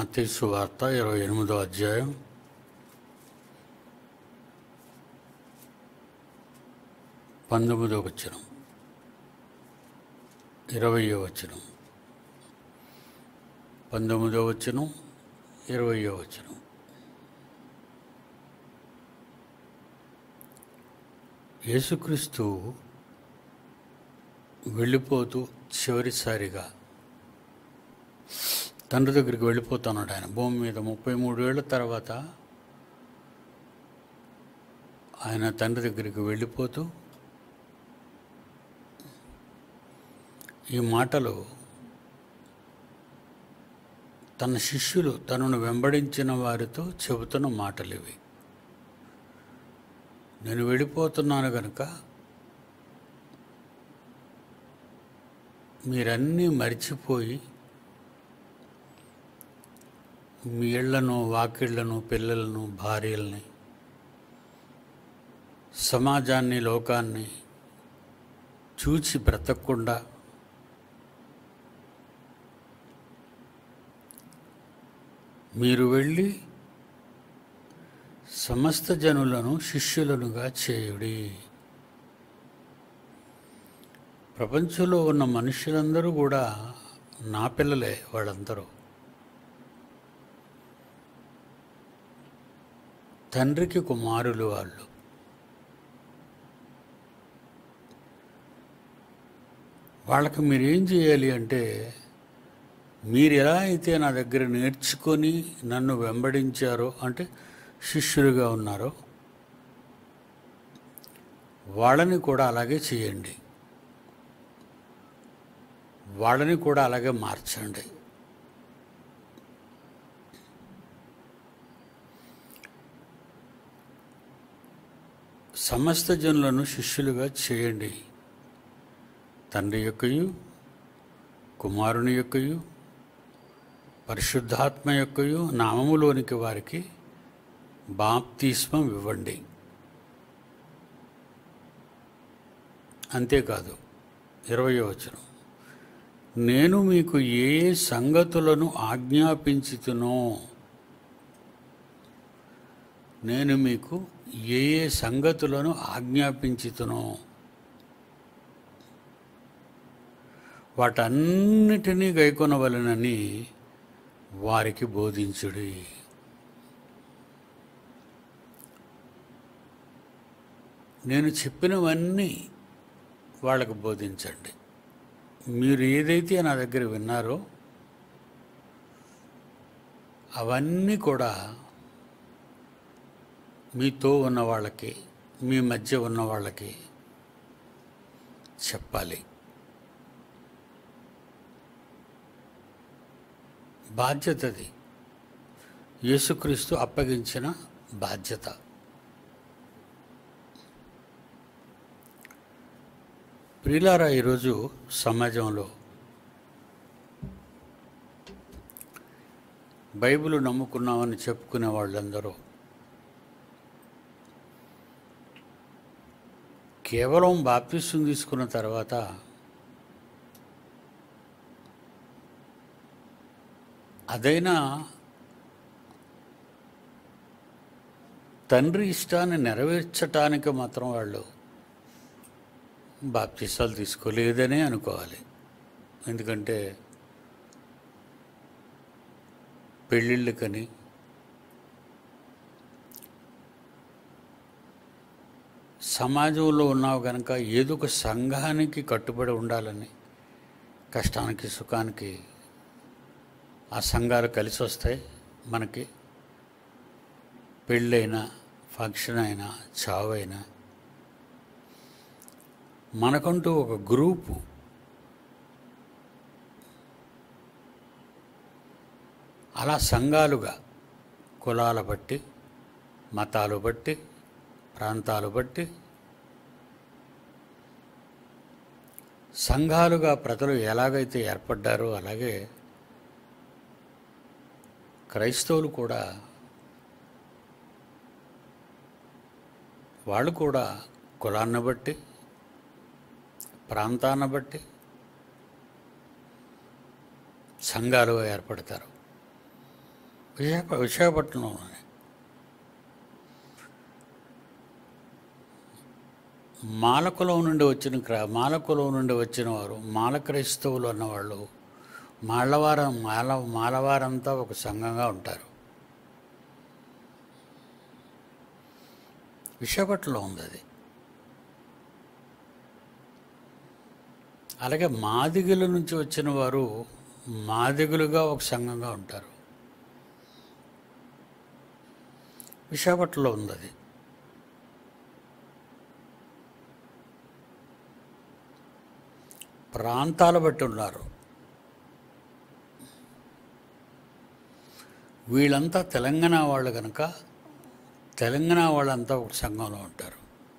మత్తయి వార్త ఇరవై ఎనిమిదో అధ్యాయం పంతొమ్మిదో వచనం ఇరవయో వచనం పంతొమ్మిదో వచనం ఇరవయో వచనం యేసుక్రీస్తు వెళ్ళిపోతూ చివరిసారిగా తండ్రి దగ్గరికి వెళ్ళిపోతున్నాడు ఆయన భూమి మీద ముప్పై మూడు ఏళ్ళ తర్వాత ఆయన తండ్రి దగ్గరికి వెళ్ళిపోతూ ఈ మాటలు తన శిష్యులు తనను వెంబడించిన వారితో చెబుతున్న మాటలు ఇవి నేను వెళ్ళిపోతున్నాను కనుక మీరన్నీ మర్చిపోయి మీ ఇళ్లను వాకిళ్లను పిల్లలను భార్యల్ని సమాజాన్ని లోకాన్ని చూచి బ్రతకకుండా మీరు వెళ్ళి సమస్త జనులను శిష్యులనుగా చేయుడి ప్రపంచంలో ఉన్న మనుషులందరూ కూడా నా పిల్లలే వాళ్ళందరూ తండ్రికి కుమారులు వాళ్ళు వాళ్ళకి మీరేం చేయాలి అంటే మీరు ఎలా అయితే నా దగ్గర నేర్చుకొని నన్ను వెంబడించారో అంటే శిష్యులుగా ఉన్నారో వాళ్ళని కూడా అలాగే చేయండి వాళ్ళని కూడా అలాగే మార్చండి సమస్త జనులను శిష్యులుగా చేయండి తండ్రి యొక్కయు కుమారుని యొక్కయు పరిశుద్ధాత్మ యొక్కయు నామములోనికి వారికి బాప్తిస్మం ఇవ్వండి అంతేకాదు ఇరవయో వచనం నేను మీకు ఏ ఏ సంగతులను ఆజ్ఞాపించుతునో నేను మీకు ఏ ఏ సంగతులను ఆజ్ఞాపించుతునో వాటన్నిటినీ గైకొనవలనని వారికి బోధించుడి నేను చెప్పినవన్నీ వాళ్ళకు బోధించండి మీరు ఏదైతే నా దగ్గర విన్నారో అవన్నీ కూడా మీతో ఉన్న వాళ్ళకి మీ మధ్య ఉన్న వాళ్ళకి చెప్పాలి బాధ్యతది యేసుక్రీస్తు అప్పగించిన బాధ్యత ప్రియులారా ఈరోజు సమాజంలో బైబిల్ నమ్ముకున్నామని చెప్పుకునే వాళ్ళందరూ కేవలం బాప్తిస్వం తీసుకున్న తర్వాత అదైనా తండ్రి ఇష్టాన్ని నెరవేర్చటానికి మాత్రం వాళ్ళు బాప్తిసాలు తీసుకోలేదనే అనుకోవాలి ఎందుకంటే పెళ్ళిళ్ళకని సమాజంలో ఉన్నావు కనుక ఏదో ఒక సంఘానికి కట్టుబడి ఉండాలని కష్టానికి సుఖానికి ఆ సంఘాలు కలిసి వస్తాయి మనకి పెళ్ళైనా ఫంక్షన్ అయినా చావైనా మనకంటూ ఒక గ్రూపు అలా సంఘాలుగా కులాల బట్టి మతాలు బట్టి ప్రాంతాలు బట్టి సంఘాలుగా ప్రజలు ఎలాగైతే ఏర్పడ్డారో అలాగే క్రైస్తవులు కూడా వాళ్ళు కూడా కులాన్ని బట్టి ప్రాంతాన్ని బట్టి సంఘాలుగా ఏర్పడతారు విశాఖ విశాఖపట్నంలోనే మాలకులం నుండి వచ్చిన క్ర మాలకులం నుండి వచ్చిన వారు మాల క్రైస్తవులు అన్నవాళ్ళు మాళ్ళవారం మాల మాలవారంతా ఒక సంఘంగా ఉంటారు విశాఖపట్నంలో ఉంది అది అలాగే మాదిగల నుంచి వచ్చిన వారు మాదిగులుగా ఒక సంఘంగా ఉంటారు విశాఖపట్నంలో ఉంది అది ప్రాంతాలు బట్టి ఉన్నారు వీళ్ళంతా తెలంగాణ వాళ్ళు కనుక తెలంగాణ వాళ్ళంతా ఒక సంఘంలో ఉంటారు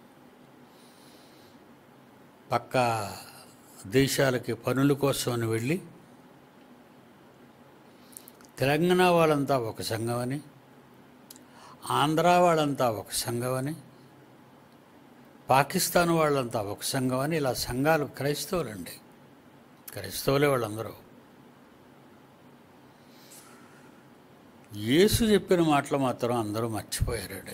పక్క దేశాలకి పనుల కోసం అని వెళ్ళి తెలంగాణ వాళ్ళంతా ఒక సంఘమని ఆంధ్ర వాళ్ళంతా ఒక సంఘమని పాకిస్తాన్ వాళ్ళంతా ఒక సంఘం అని ఇలా సంఘాలు క్రైస్తవులండి క్రైస్తవులే వాళ్ళందరూ యేసు చెప్పిన మాటలు మాత్రం అందరూ మర్చిపోయారండి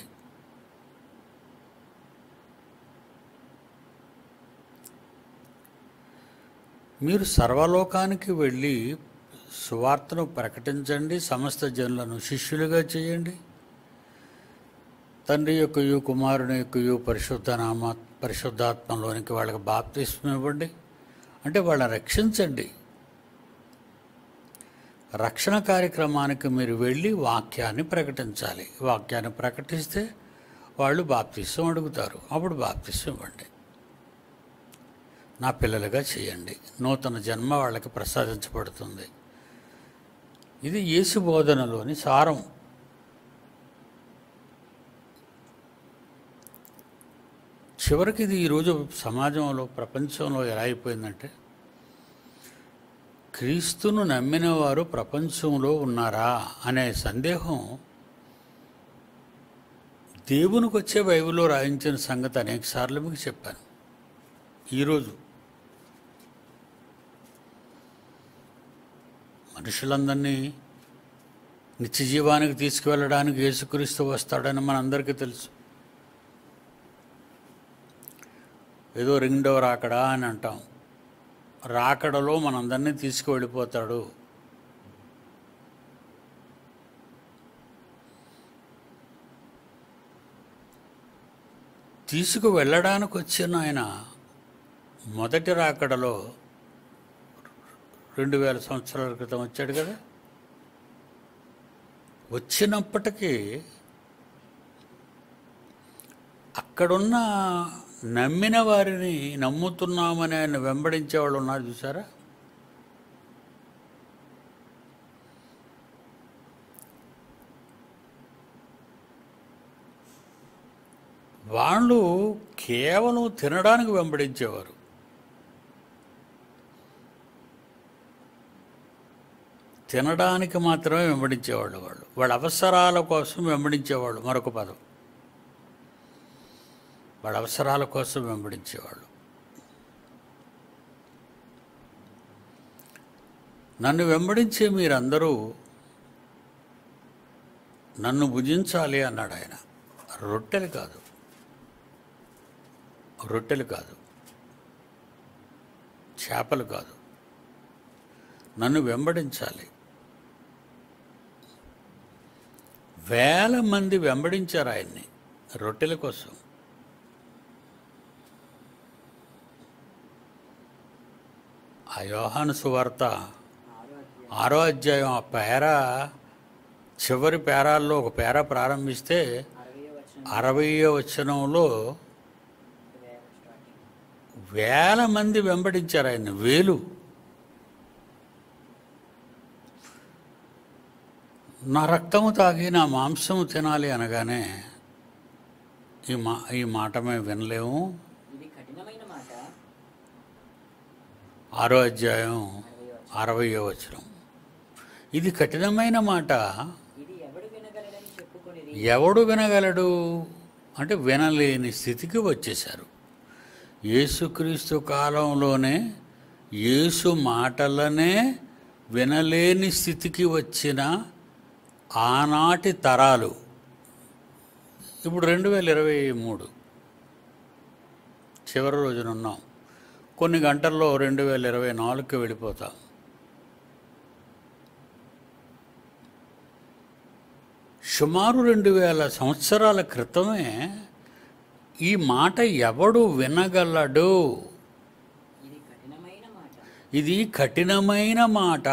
మీరు సర్వలోకానికి వెళ్ళి సువార్తను ప్రకటించండి సమస్త జనులను శిష్యులుగా చేయండి తండ్రి యొక్కయు కుమారుని యొక్కయు పరిశుద్ధ నామ పరిశుద్ధాత్మలోనికి వాళ్ళకి బాప్తిస్మం ఇవ్వండి అంటే వాళ్ళని రక్షించండి రక్షణ కార్యక్రమానికి మీరు వెళ్ళి వాక్యాన్ని ప్రకటించాలి వాక్యాన్ని ప్రకటిస్తే వాళ్ళు బాప్తిస్వం అడుగుతారు అప్పుడు బాప్తిస్వం ఇవ్వండి నా పిల్లలుగా చేయండి నూతన జన్మ వాళ్ళకి ప్రసాదించబడుతుంది ఇది యేసు బోధనలోని సారం చివరికి ఇది ఈరోజు సమాజంలో ప్రపంచంలో ఎలా అయిపోయిందంటే క్రీస్తును నమ్మిన వారు ప్రపంచంలో ఉన్నారా అనే సందేహం దేవునికి వచ్చే బైబిల్లో రాయించిన సంగతి అనేక సార్లు మీకు చెప్పాను ఈరోజు మనుషులందరినీ నిత్య జీవానికి తీసుకువెళ్ళడానికి యేసుక్రీస్తు వస్తాడని మనందరికీ తెలుసు ఏదో రెండో రాకడా అని అంటాం రాకడలో మనందరినీ తీసుకువెళ్ళిపోతాడు తీసుకు వెళ్ళడానికి వచ్చిన ఆయన మొదటి రాకడలో రెండు వేల సంవత్సరాల క్రితం వచ్చాడు కదా వచ్చినప్పటికీ అక్కడున్న నమ్మిన వారిని నమ్ముతున్నామని ఆయన వెంబడించే వాళ్ళు ఉన్నారు చూసారా వాళ్ళు కేవలం తినడానికి వెంబడించేవారు తినడానికి మాత్రమే వెంబడించేవాళ్ళు వాళ్ళు వాళ్ళ అవసరాల కోసం వెంబడించేవాళ్ళు మరొక పదం వాళ్ళ అవసరాల కోసం వెంబడించేవాళ్ళు నన్ను వెంబడించే మీరందరూ నన్ను భుజించాలి అన్నాడు ఆయన రొట్టెలు కాదు రొట్టెలు కాదు చేపలు కాదు నన్ను వెంబడించాలి వేల మంది వెంబడించారు ఆయన్ని రొట్టెల కోసం ఆ యోహాను సువార్త ఆరో అధ్యాయం ఆ పేర చివరి పేరాల్లో ఒక పేర ప్రారంభిస్తే అరవయో వచనంలో వేల మంది వెంబడించారు ఆయన వేలు నా రక్తము తాగి నా మాంసము తినాలి అనగానే ఈ మా ఈ మాట మేము వినలేము ఇది కఠినమైన మాట ఆరో అధ్యాయం అరవయో వచనం ఇది కఠినమైన మాట ఇది ఎవడు వినగలడని చెప్పుకొనిది ఎవడు వినగలడు అంటే వినలేని స్థితికి వచ్చేశారు యేసుక్రీస్తు కాలంలోనే యేసు మాటలనే వినలేని స్థితికి వచ్చిన ఆనాటి తరాలు ఇప్పుడు రెండు వేల ఇరవై మూడు చివరి రోజున ఉన్నాం కొన్ని గంటల్లో రెండు వేల ఇరవై నాలుగుకి వెళ్ళిపోతాం సుమారు రెండు వేల సంవత్సరాల క్రితమే ఈ మాట ఎవడు వినగలడు ఇది కఠినమైన మాట ఇది కఠినమైన మాట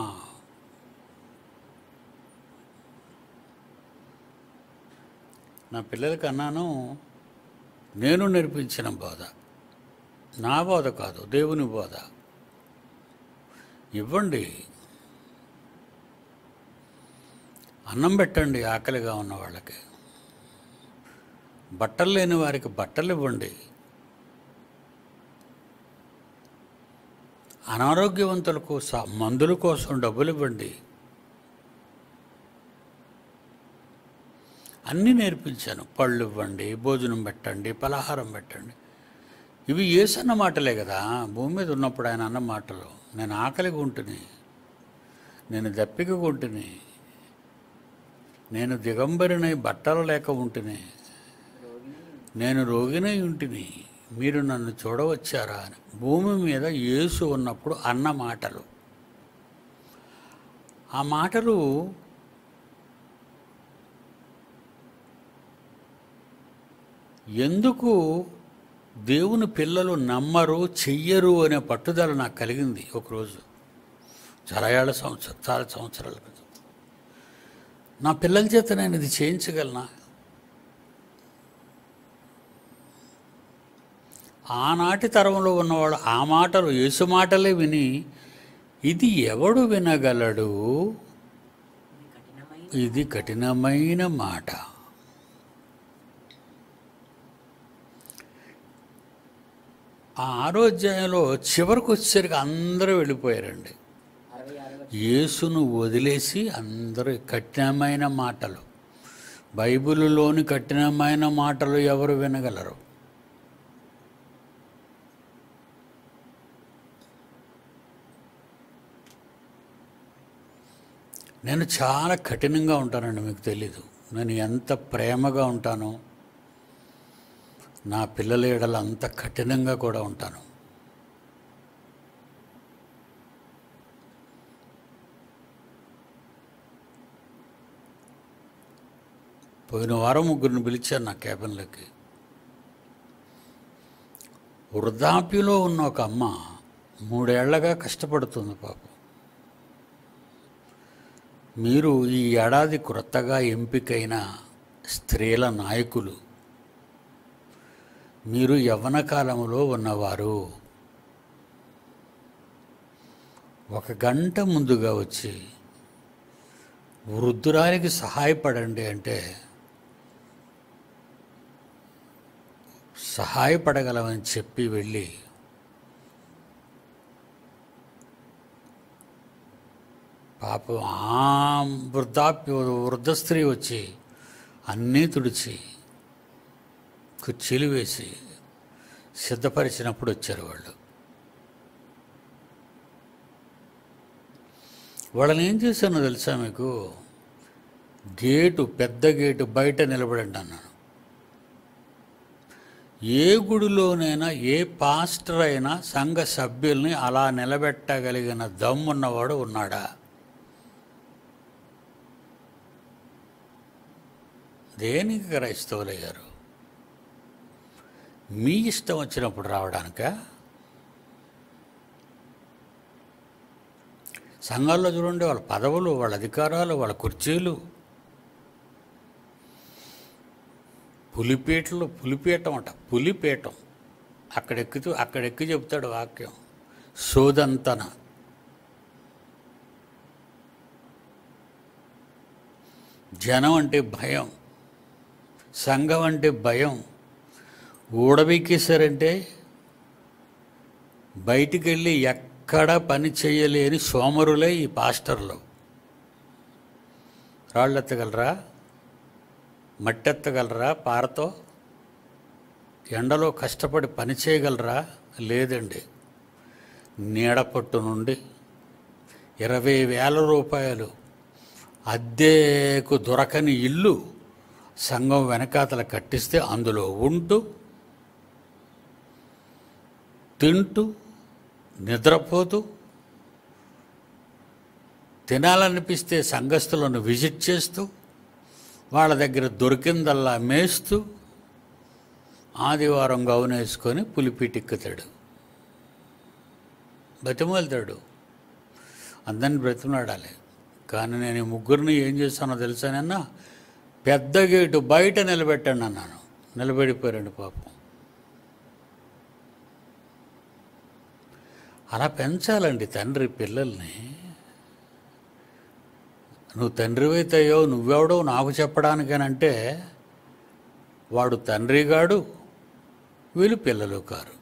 నా పిల్లలకి అన్నాను నేను నేర్పించిన బోధ నా బోధ కాదు దేవుని బోధ ఇవ్వండి అన్నం పెట్టండి ఆకలిగా ఉన్న వాళ్ళకి బట్టలు లేని వారికి బట్టలు ఇవ్వండి అనారోగ్యవంతులకు స- మందుల కోసం డబ్బులు ఇవ్వండి అన్నీ నేర్పించాను పళ్ళు ఇవ్వండి భోజనం పెట్టండి పలహారం పెట్టండి ఇవి ఏసన్న మాటలే కదా భూమి మీద ఉన్నప్పుడు ఆయన అన్న మాటలు నేను ఆకలిగా ఉంటుని నేను దప్పికగా ఉంటుని నేను దిగంబరినై బట్టలు లేక ఉంటుని రోగిని నేను రోగినై ఉంటిని మీరు నన్ను చూడవచ్చారా అని భూమి మీద యేసు ఉన్నప్పుడు అన్న మాటలు ఆ మాటలు ఎందుకు దేవుని పిల్లలు నమ్మరు చెయ్యరు అనే పట్టుదల నాకు కలిగింది ఒకరోజు చాలా ఏళ్ళ సంవత్సరం చాలా సంవత్సరాల క్రితం నా పిల్లల చేత నేను ఇది చేయించగలనా ఆనాటి తరంలో ఉన్నవాళ్ళు ఆ మాటలు యేసు మాటలే విని ఇది ఎవడు వినగలడు ఇది కఠినమైన ఇది కఠినమైన మాట ఆ ఆరో అధ్యాయంలో చివరికి వచ్చేసరికి అందరూ వెళ్ళిపోయారండి అరవై ఆరవ యేసును వదిలేసి అందరూ కఠినమైన మాటలు బైబిలులోని కఠినమైన మాటలు ఎవరు వినగలరు నేను చాలా కఠినంగా ఉంటానండి మీకు తెలీదు నేను ఎంత ప్రేమగా ఉంటానో నా పిల్లల ఎడల అంత కఠినంగా కూడా ఉంటాను పోయిన వారం ముగ్గురిని పిలిచాను నా క్యాబిన్లోకి వృద్ధాప్యలో ఉన్న ఒక అమ్మ మూడేళ్లగా కష్టపడుతుంది పాపం మీరు ఈ ఏడాది క్రొత్తగా ఎంపికైన స్త్రీల నాయకులు మీరు యవ్వన కాలంలో ఉన్నవారు ఒక గంట ముందుగా వచ్చి వృద్ధురాలికి సహాయపడండి అంటే సహాయపడగలమని చెప్పి వెళ్ళి పాపం ఆ వృద్ధాప్య వృద్ధ స్త్రీ వచ్చి అన్నీ తుడిచి కుర్చీలు వేసి సిద్ధపరిచినప్పుడు వచ్చారు వాళ్ళు వాళ్ళని ఏం చేశానో తెలుసా మీకు గేటు పెద్ద గేటు బయట నిలబడండి అన్నాను ఏ గుడిలోనైనా ఏ పాస్టర్ అయినా సంఘ సభ్యుల్ని అలా నిలబెట్టగలిగిన దమ్మున్నవాడు ఉన్నాడా దేనికి క్రైస్తవులయ్యారు మీ ఇష్టం వచ్చినప్పుడు రావడానికా సంఘాల్లో చూడండి వాళ్ళ పదవులు వాళ్ళ అధికారాలు వాళ్ళ కుర్చీలు పులిపీటలు పులిపీఠం అంట పులిపీఠం అక్కడ ఎక్కుతూ అక్కడ ఎక్కి చెప్తాడు వాక్యం సోదంతన జనం అంటే భయం సంఘం అంటే భయం ఊడబెక్కేశారంటే బయటికి వెళ్ళి ఎక్కడ పని చేయలేని సోమరులే ఈ పాస్టర్లు రాళ్ళు ఎత్తగలరా మట్టెత్తగలరా పారతో ఎండలో కష్టపడి పని చేయగలరా లేదండి నీడపట్టు నుండి ఇరవై వేల రూపాయలు అద్దెకు దొరకని ఇల్లు సంఘం వెనకాతల కట్టిస్తే అందులో ఉంటూ తింటూ నిద్రపోతూ తినాలనిపిస్తే సంఘస్థులను విజిట్ చేస్తూ వాళ్ళ దగ్గర దొరికిందల్లా మేస్తూ ఆదివారం గౌను వేసుకొని పులిపీటెక్కుతాడు బతిమాలుతాడు అందరిని బ్రతిమలాడాలి కానీ నేను ఈ ముగ్గురిని ఏం చేస్తానో తెలుసానన్నా పెద్ద గేటు బయట నిలబెట్టండి అన్నాను నిలబడిపోయారండి పాపం అలా పెంచాలండి తండ్రి పిల్లల్ని నువ్వు తండ్రివైతేయో నువ్వెవడో నాకు చెప్పడానికేనంటే వాడు తండ్రిగాడు వీళ్ళు పిల్లలు కారు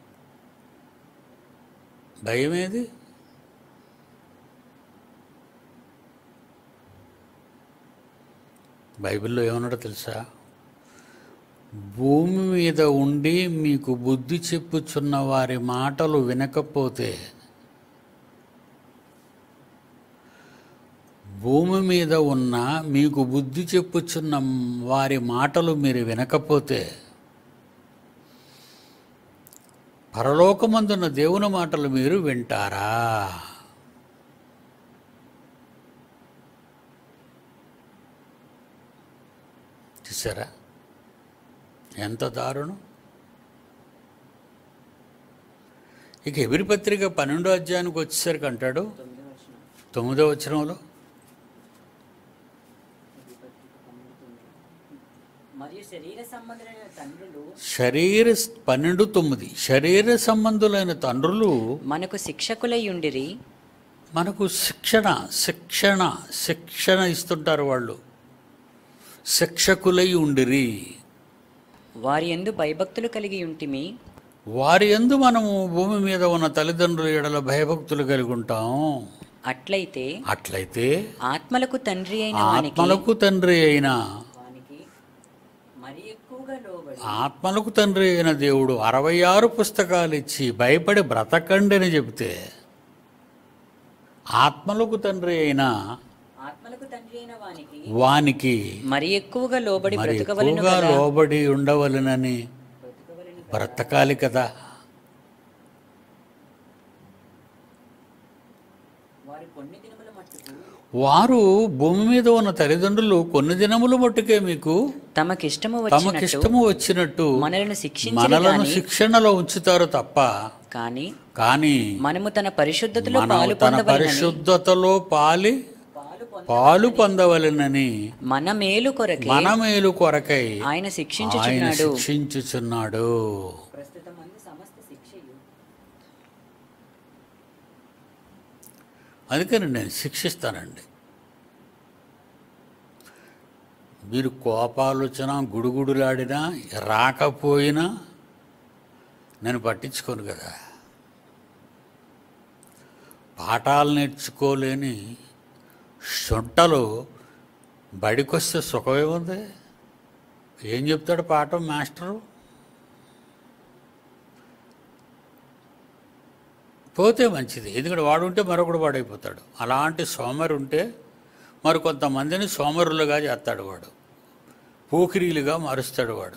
భయమేది బైబిల్లో ఏమన్నాడో తెలుసా భూమి మీద ఉండి మీకు బుద్ధి చెప్పుచున్న వారి మాటలు వినకపోతే భూమి మీద ఉన్న మీకు బుద్ధి చెప్పుచున్న వారి మాటలు మీరు వినకపోతే పరలోకమందున్న దేవుని మాటలు మీరు వింటారా చూసారా ఎంత దారుణం ఇక ఎవరి పత్రిక పన్నెండో అధ్యాయానికి వచ్చేసరికి అంటాడు తొమ్మిదో వచ్చిన తొమ్మిదో వచనంలో మరియు శరీర సంబంధులైన తండ్రులు శరీర పన్నెండు తొమ్మిది శరీర సంబంధులైన తండ్రులు మనకు శిక్షకులై ఉండిరి మనకు శిక్షణ శిక్షణ శిక్షణ ఇస్తుంటారు వాళ్ళు శిక్షకులై ఉండిరి వారి ఎందు భయభక్తులు కలిగి ఉంటిమి వారి యందు మనము భూమి మీద ఉన్న తల్లిదండ్రుల ఎడల భయభక్తులు కలిగి ఉంటాం అట్లయితే అట్లయితే ఆత్మలకు తండ్రి అయిన వానికి ఆత్మలకు తండ్రి అయిన వానికి మరి ఎక్కువగా లోబడి ఆత్మలకు తండ్రి అయిన దేవుడు అరవై ఆరు పుస్తకాలు ఇచ్చి భయపడి బ్రతకండి అని చెబితే ఆత్మలకు తండ్రి అయిన ఆత్మలకు తండ్రి అయిన వానికి వానికి మరి ఎక్కువగా లోబడి మరి బ్రతకవలను ఎక్కువగా కదా లోబడి ఉండవలనని బ్రతకవలెను బ్రతకాలి కదా వారి కొన్ని దినముల మట్టుకు వారు భూమి మీద ఉన్న తల్లిదండ్రులు కొన్ని దినములు మట్టుకే మీకు తమకిష్టము వచ్చినట్టు తమకిష్టము వచ్చినట్టు మనలను శిక్షించరు మనలను గాని శిక్షణలో ఉంచుతారు తప్ప కానీ కానీ మనము తన పరిశుద్ధతలో మనం పాలు తన పొందవలనని పరిశుద్ధతలో పాలి పాలు పొంద పాలు పొందవలెనని మన మేలు కొరకే మన మేలు కొరకై ఆయన ఆయన శిక్షించుచున్నాడు శిక్షించుచున్నాడు ప్రస్తుతం అందు సమస్త శిక్షయు అందుకని నేను శిక్షిస్తానండి మీరు కోపాలోచన గుడుగుడులాడినా రాకపోయినా నేను పట్టించుకోను కదా పాఠాలు నేర్చుకోలేని సొంటలు బడికొస్తే సుఖమేముంది ఏం చెప్తాడు పాఠం మాస్టరు పోతే మంచిది ఎందుకంటే వాడు ఉంటే మరొకడు వాడైపోతాడు అలాంటి సోమరు ఉంటే మరి కొంతమందిని సోమరులుగా చేస్తాడు వాడు పోకిరీలుగా మారుస్తాడు వాడు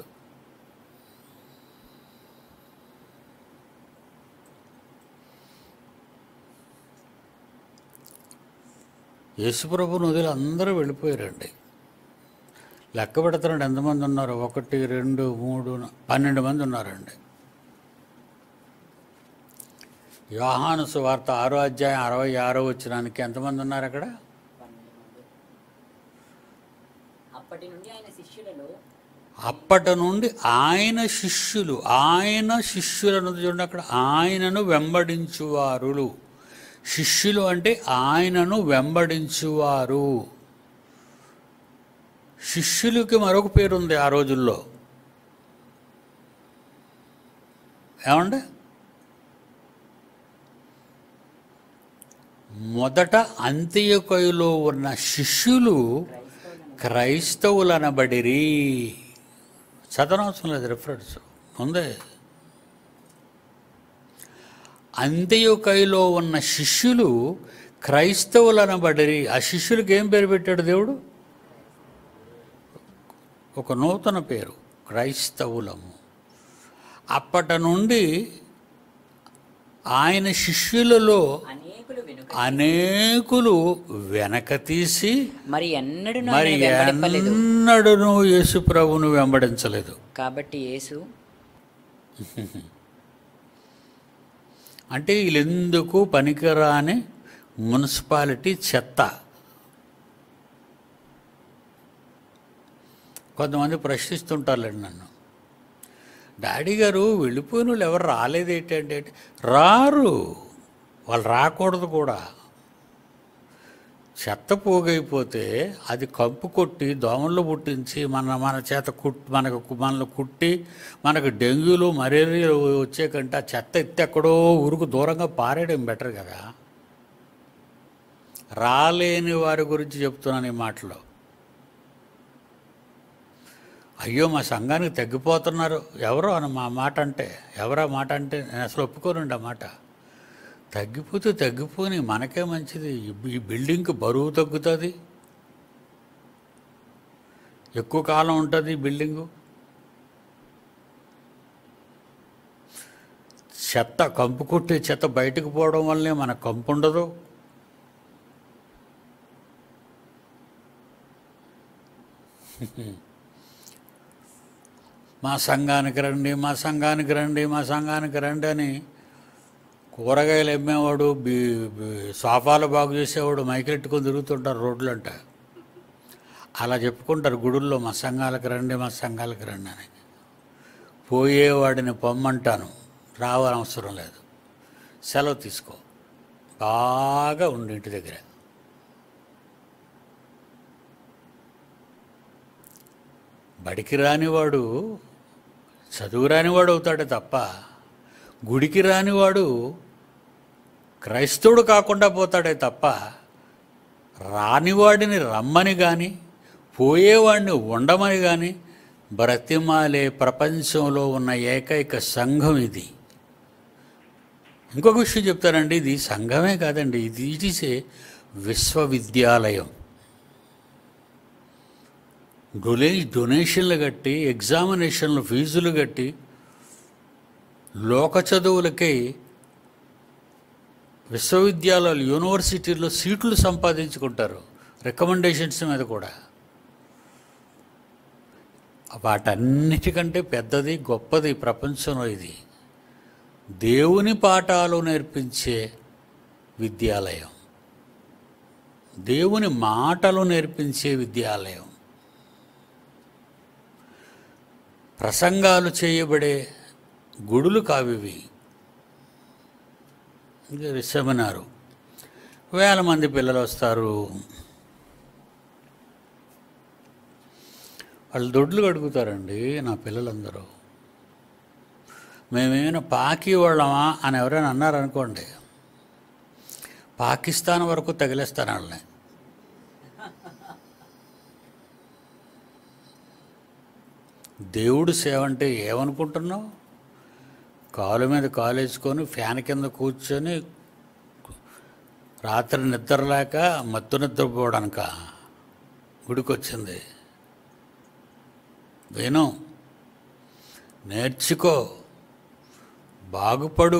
యేసుప్రభు నదులు అందరూ వెళ్ళిపోయారండి లెక్క పెడుతున్నాడు ఎంతమంది ఉన్నారు ఒకటి రెండు మూడు న- పన్నెండు మంది ఉన్నారండి యోహాను సువార్త ఆరో అధ్యాయం అరవై ఆరో వచ్చినానికి ఎంతమంది ఉన్నారు అక్కడ అప్పటి నుండి ఆయన శిష్యులలో అప్పటి నుండి ఆయన శిష్యులు ఆయన శిష్యులను చూడండి అక్కడ ఆయనను వెంబడించువారులు శిష్యులు అంటే ఆయనను వెంబడించువారు శిష్యులకి మరొక పేరు ఉంది ఆ రోజుల్లో ఏమండి మొదట అంత్యకొయలో ఉన్న శిష్యులు క్రైస్తవులనబడిరి చదవనవసరం లేదు రిఫరెన్స్ ఉందే అంత్యొకైలో ఉన్న శిష్యులు క్రైస్తవులు అనబడి ఆ శిష్యులకి ఏం పేరు పెట్టాడు దేవుడు ఒక నూతన పేరు క్రైస్తవులము అప్పటి నుండి ఆయన శిష్యులలో అనేకులు వెనుక అనేకులు వెనక తీసి మరి ఎన్నడూ మరి వెంబడింపలేదు ఎన్నడూను యేసు ప్రభువును వెంబడించలేదు కాబట్టి యేసు అంటే వీళ్ళెందుకు పనికిరాని మున్సిపాలిటీ చెత్త కొంతమంది ప్రశ్నిస్తుంటారులేండి నన్ను డాడీ గారు వెళ్ళిపోయిన వాళ్ళు ఎవరు రాలేదేంటంటే రారు వాళ్ళు రాకూడదు కూడా చెత్త పోగైపోతే అది కంపు కొట్టి దోమలు పుట్టించి మన మన చేత కుట్ మనకు మనల్ని కుట్టి మనకు డెంగ్యూలు మలేరియాలు వచ్చే కంటే ఆ చెత్త ఎత్తి ఎక్కడో ఊరుకు దూరంగా పారేయడం బెటర్ కదా రాలేని వారి గురించి చెప్తున్నాను ఈ మాటలో అయ్యో మా సంఘానికి తగ్గిపోతున్నారు ఎవరో అని మా మాట అంటే ఎవరా మాట అంటే నేను అసలు ఒప్పుకోనండి ఆ మాట తగ్గిపోతే తగ్గిపోని మనకే మంచిది ఈ- ఈ బిల్డింగ్కి బరువు తగ్గుతుంది ఎక్కువ కాలం ఉంటుంది ఈ బిల్డింగు చెత్త కంపు కొట్టి చెత్త బయటకు పోవడం వల్లనే మన కంపు ఉండదు మా సంఘానికి రండి మా సంఘానికి రండి మా సంఘానికి రండి అని కూరగాయలు అమ్మేవాడు బీ బీ- సోఫాలు బాగు చేసేవాడు మైకెట్టుకొని తిరుగుతుంటారు రోడ్లంట అలా చెప్పుకుంటారు గుడుల్లో మా సంఘాలకు రండి మా సంఘాలకు రండి అని పోయేవాడిని పొమ్మంటాను రావనవసరం లేదు సెలవు తీసుకో బాగా ఉండి ఇంటి దగ్గర బడికి రానివాడు చదువు రానివాడు అవుతాడే తప్ప గుడికి రానివాడు క్రైస్తవుడు కాకుండా పోతాడే తప్ప రానివాడిని రమ్మని కానీ పోయేవాడిని ఉండమని కానీ బ్రతిమాలే ప్రపంచంలో ఉన్న ఏకైక సంఘం ఇది ఇంకొక విషయం చెప్తానండి ఇది సంఘమే కాదండి ఇది ఇట్ ఈస్ ఏ విశ్వవిద్యాలయం డొనే డొనేషన్లు కట్టి ఎగ్జామినేషన్లు ఫీజులు కట్టి లోక చదువులకై విశ్వవిద్యాలయాలు యూనివర్సిటీల్లో సీట్లు సంపాదించుకుంటారు రికమెండేషన్స్ మీద కూడా వాటన్నిటికంటే పెద్దది గొప్పది ప్రపంచంలో ఇది దేవుని పాఠాలు నేర్పించే విద్యాలయం దేవుని మాటలు నేర్పించే విద్యాలయం ప్రసంగాలు చేయబడే గుడులు కావివి ఇంకా సెమినారు వేల మంది పిల్లలు వస్తారు వాళ్ళు దొడ్లు కడుగుతారండి నా పిల్లలందరూ మేమేమైనా పాకి వాళ్ళమా అని ఎవరైనా అన్నారనుకోండి పాకిస్తాన్ వరకు తగిలేస్తాను వాళ్ళని దేవుడు సేవ అంటే ఏమనుకుంటున్నావు కాలు మీద కాలు వేసుకొని ఫ్యాన్ కింద కూర్చొని రాత్రి నిద్రలేక మత్తు నిద్రపోవడానిక గుడికొచ్చింది విను నేర్చుకో బాగుపడు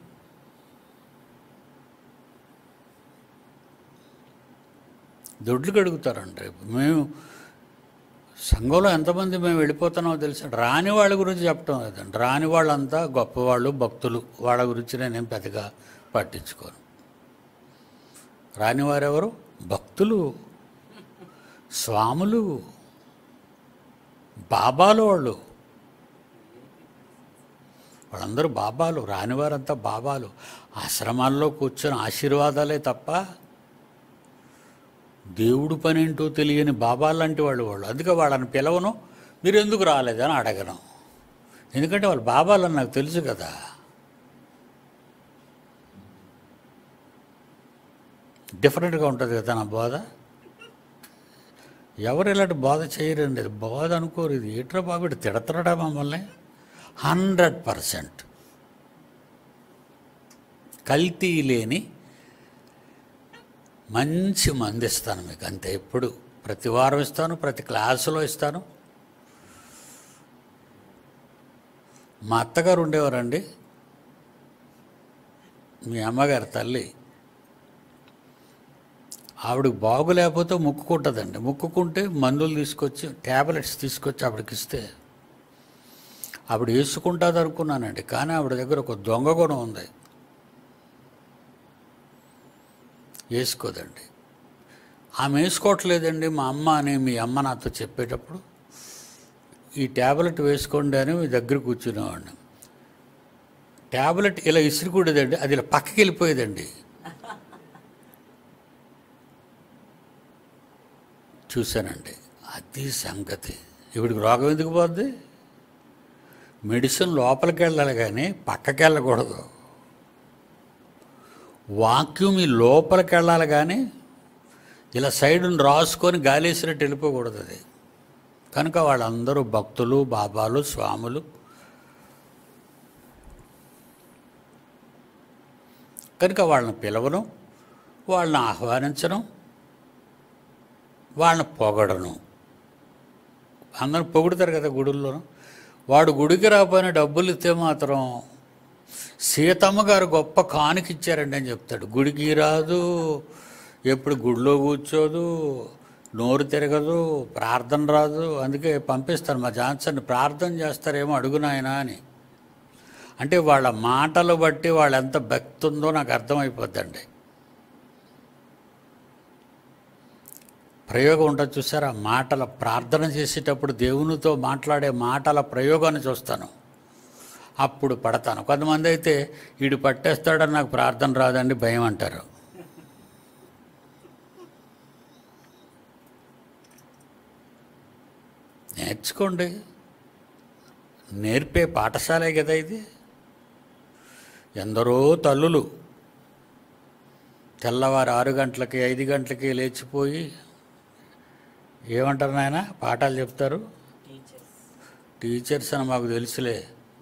దొడ్లు కడుగుతారండి మేము సంఘంలో ఎంతమంది మేము వెళ్ళిపోతున్నామో తెలుసు రాని వాళ్ళ గురించి చెప్పడం లేదండి రాని వాళ్ళంతా గొప్పవాళ్ళు భక్తులు వాళ్ళ గురించి నేనేం పెద్దగా పట్టించుకోను రాని వారెవరు భక్తులు స్వాములు బాబాలు వాళ్ళు వాళ్ళందరూ బాబాలు రానివారంతా బాబాలు ఆశ్రమాల్లో కూర్చొని ఆశీర్వాదాలే తప్ప దేవుడు పని ఏంటో తెలియని బాబా లాంటి వాళ్ళు వాళ్ళు అందుకే వాళ్ళని పిలవను మీరు ఎందుకు రాలేదని అడగను ఎందుకంటే వాళ్ళు బాబాలని నాకు తెలుసు కదా డిఫరెంట్గా ఉంటుంది కదా నా బోధ ఎవరు ఇలాంటి బోధ చేయరండి ఇది బోధ అనుకోరు ఇది ఏట్రా బాబు ఇటు తిడతాడా మమ్మల్ని హండ్రెడ్ పర్సెంట్ కల్తీ లేని మంచి మంది ఇస్తాను మీకు అంతే ఎప్పుడు ప్రతి వారం ఇస్తాను ప్రతి క్లాసులో ఇస్తాను మా అత్తగారు ఉండేవారండి మీ అమ్మగారి తల్లి ఆవిడకి బాగు లేకపోతే ముక్కుకుంటుందండి ముక్కుకుంటే మందులు తీసుకొచ్చి ట్యాబ్లెట్స్ తీసుకొచ్చి ఆవిడకి ఇస్తే ఆవిడ వేసుకుంటుంది అనుకున్నానండి కానీ ఆవిడ దగ్గర ఒక దొంగ గుణం ఉంది వేసుకోదండి ఆమె వేసుకోవట్లేదండి మా అమ్మ అని మీ అమ్మ నాతో చెప్పేటప్పుడు ఈ ట్యాబ్లెట్ వేసుకోండి అని మీ దగ్గర కూర్చునేవాడిని ట్యాబ్లెట్ ఇలా ఇసురుకూడదండి అది ఇలా పక్కకి వెళ్ళిపోయేదండి చూశానండి అది సంగతి ఇవిడికి రోగం ఎందుకు పోద్ది మెడిసిన్ లోపలికి వెళ్ళాలి కానీ పక్కకి వెళ్ళకూడదు వాక్యూమ్ ఈ లోపలికి వెళ్ళాలి కానీ ఇలా సైడును రాసుకొని గాలేసినట్టు వెళ్ళిపోకూడదు అది కనుక వాళ్ళందరూ భక్తులు బాబాలు స్వాములు కనుక వాళ్ళని పిలవను వాళ్ళని ఆహ్వానించను వాళ్ళని పొగడను అందరూ పొగుడుతారు కదా గుడుల్లోనూ వాడు గుడికి రాకపోయినా డబ్బులు ఇస్తే మాత్రం సీతమ్మ గారు గొప్ప కానుక ఇచ్చారండి అని చెప్తాడు గుడికి రాదు ఎప్పుడు గుడిలో కూర్చోదు నోరు తిరగదు ప్రార్థన రాదు అందుకే పంపిస్తాను మా జాన్సన్ ప్రార్థన చేస్తారేమో అడుగునాయనా అని అంటే వాళ్ళ మాటలు బట్టి వాళ్ళు ఎంత భక్తి ఉందో నాకు అర్థమైపోద్దండి ప్రయోగం ఉంటుంది చూసారా మాటల ప్రార్థన చేసేటప్పుడు దేవునితో మాట్లాడే మాటల ప్రయోగాన్ని చూస్తాను అప్పుడు పడతాను కొంతమంది అయితే వీడు పట్టేస్తాడని నాకు ప్రార్థన రాదండి భయం అంటారు నేర్చుకోండి నేర్పే పాఠశాలే కదా ఇది ఎందరో తల్లులు తెల్లవారు ఆరు గంటలకి ఐదు గంటలకి లేచిపోయి ఏమంటారు నాయన పాఠాలు చెప్తారు టీచర్స్ అని మాకు తెలుసులే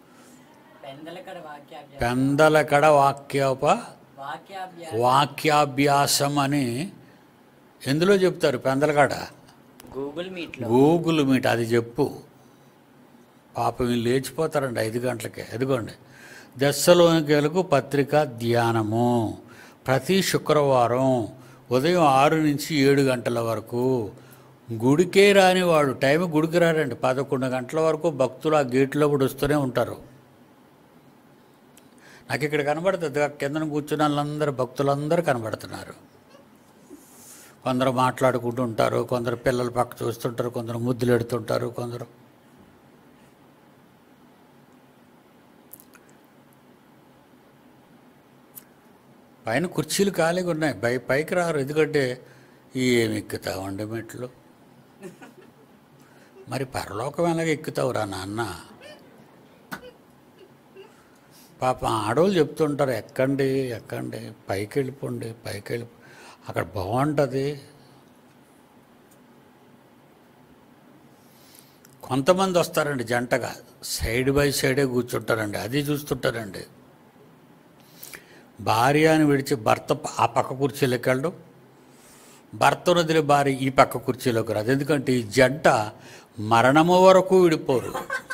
పెందలకడ వాక్యోప వాక్యాభ్యాసం అని ఎందులో చెప్తారు పెందలకడ గూగుల్ మీట్లో గూగుల్ మీట్ అది చెప్పు పాపం వీళ్ళు లేచిపోతారండి ఐదు గంటలకే ఎదుగోండి దశలోనికలకు పత్రిక ధ్యానము ప్రతి శుక్రవారం ఉదయం ఆరు నుంచి ఏడు గంటల వరకు గుడికే రాని వాడు టైం గుడికి రారండి పదకొండు గంటల వరకు భక్తులు ఆ గేట్లో కూడా వస్తూనే ఉంటారు నాకు ఇక్కడ కనబడుతుంది కిందన కూర్చున్న వాళ్ళందరూ భక్తులందరూ కనబడుతున్నారు కొందరు మాట్లాడుకుంటూ ఉంటారు కొందరు పిల్లలు పక్క చూస్తుంటారు కొందరు ముద్దులు ఎడుతుంటారు కొందరు పైన కుర్చీలు ఖాళీగా ఉన్నాయి పై పైకి రారు ఎందుకంటే ఏమి ఎక్కుతావండి మెట్లు మరి పరలోకం ఎలాగ ఎక్కుతావురా నాన్న పాపం ఆడవాళ్ళు చెప్తుంటారు ఎక్కండి ఎక్కండి పైకి వెళ్ళిపోండి పైకి వెళ్ళి అక్కడ బాగుంటుంది కొంతమంది వస్తారండి జంటగా సైడ్ బై సైడే కూర్చుంటారండి అది చూస్తుంటారండి భార్య అని విడిచి భర్త ప- ఆ పక్క కుర్చీలోకి వెళ్ళడం భర్తను వదిలి భార్య ఈ పక్క కుర్చీలోకి రాదు ఎందుకంటే ఈ జంట మరణము వరకు విడిపోరు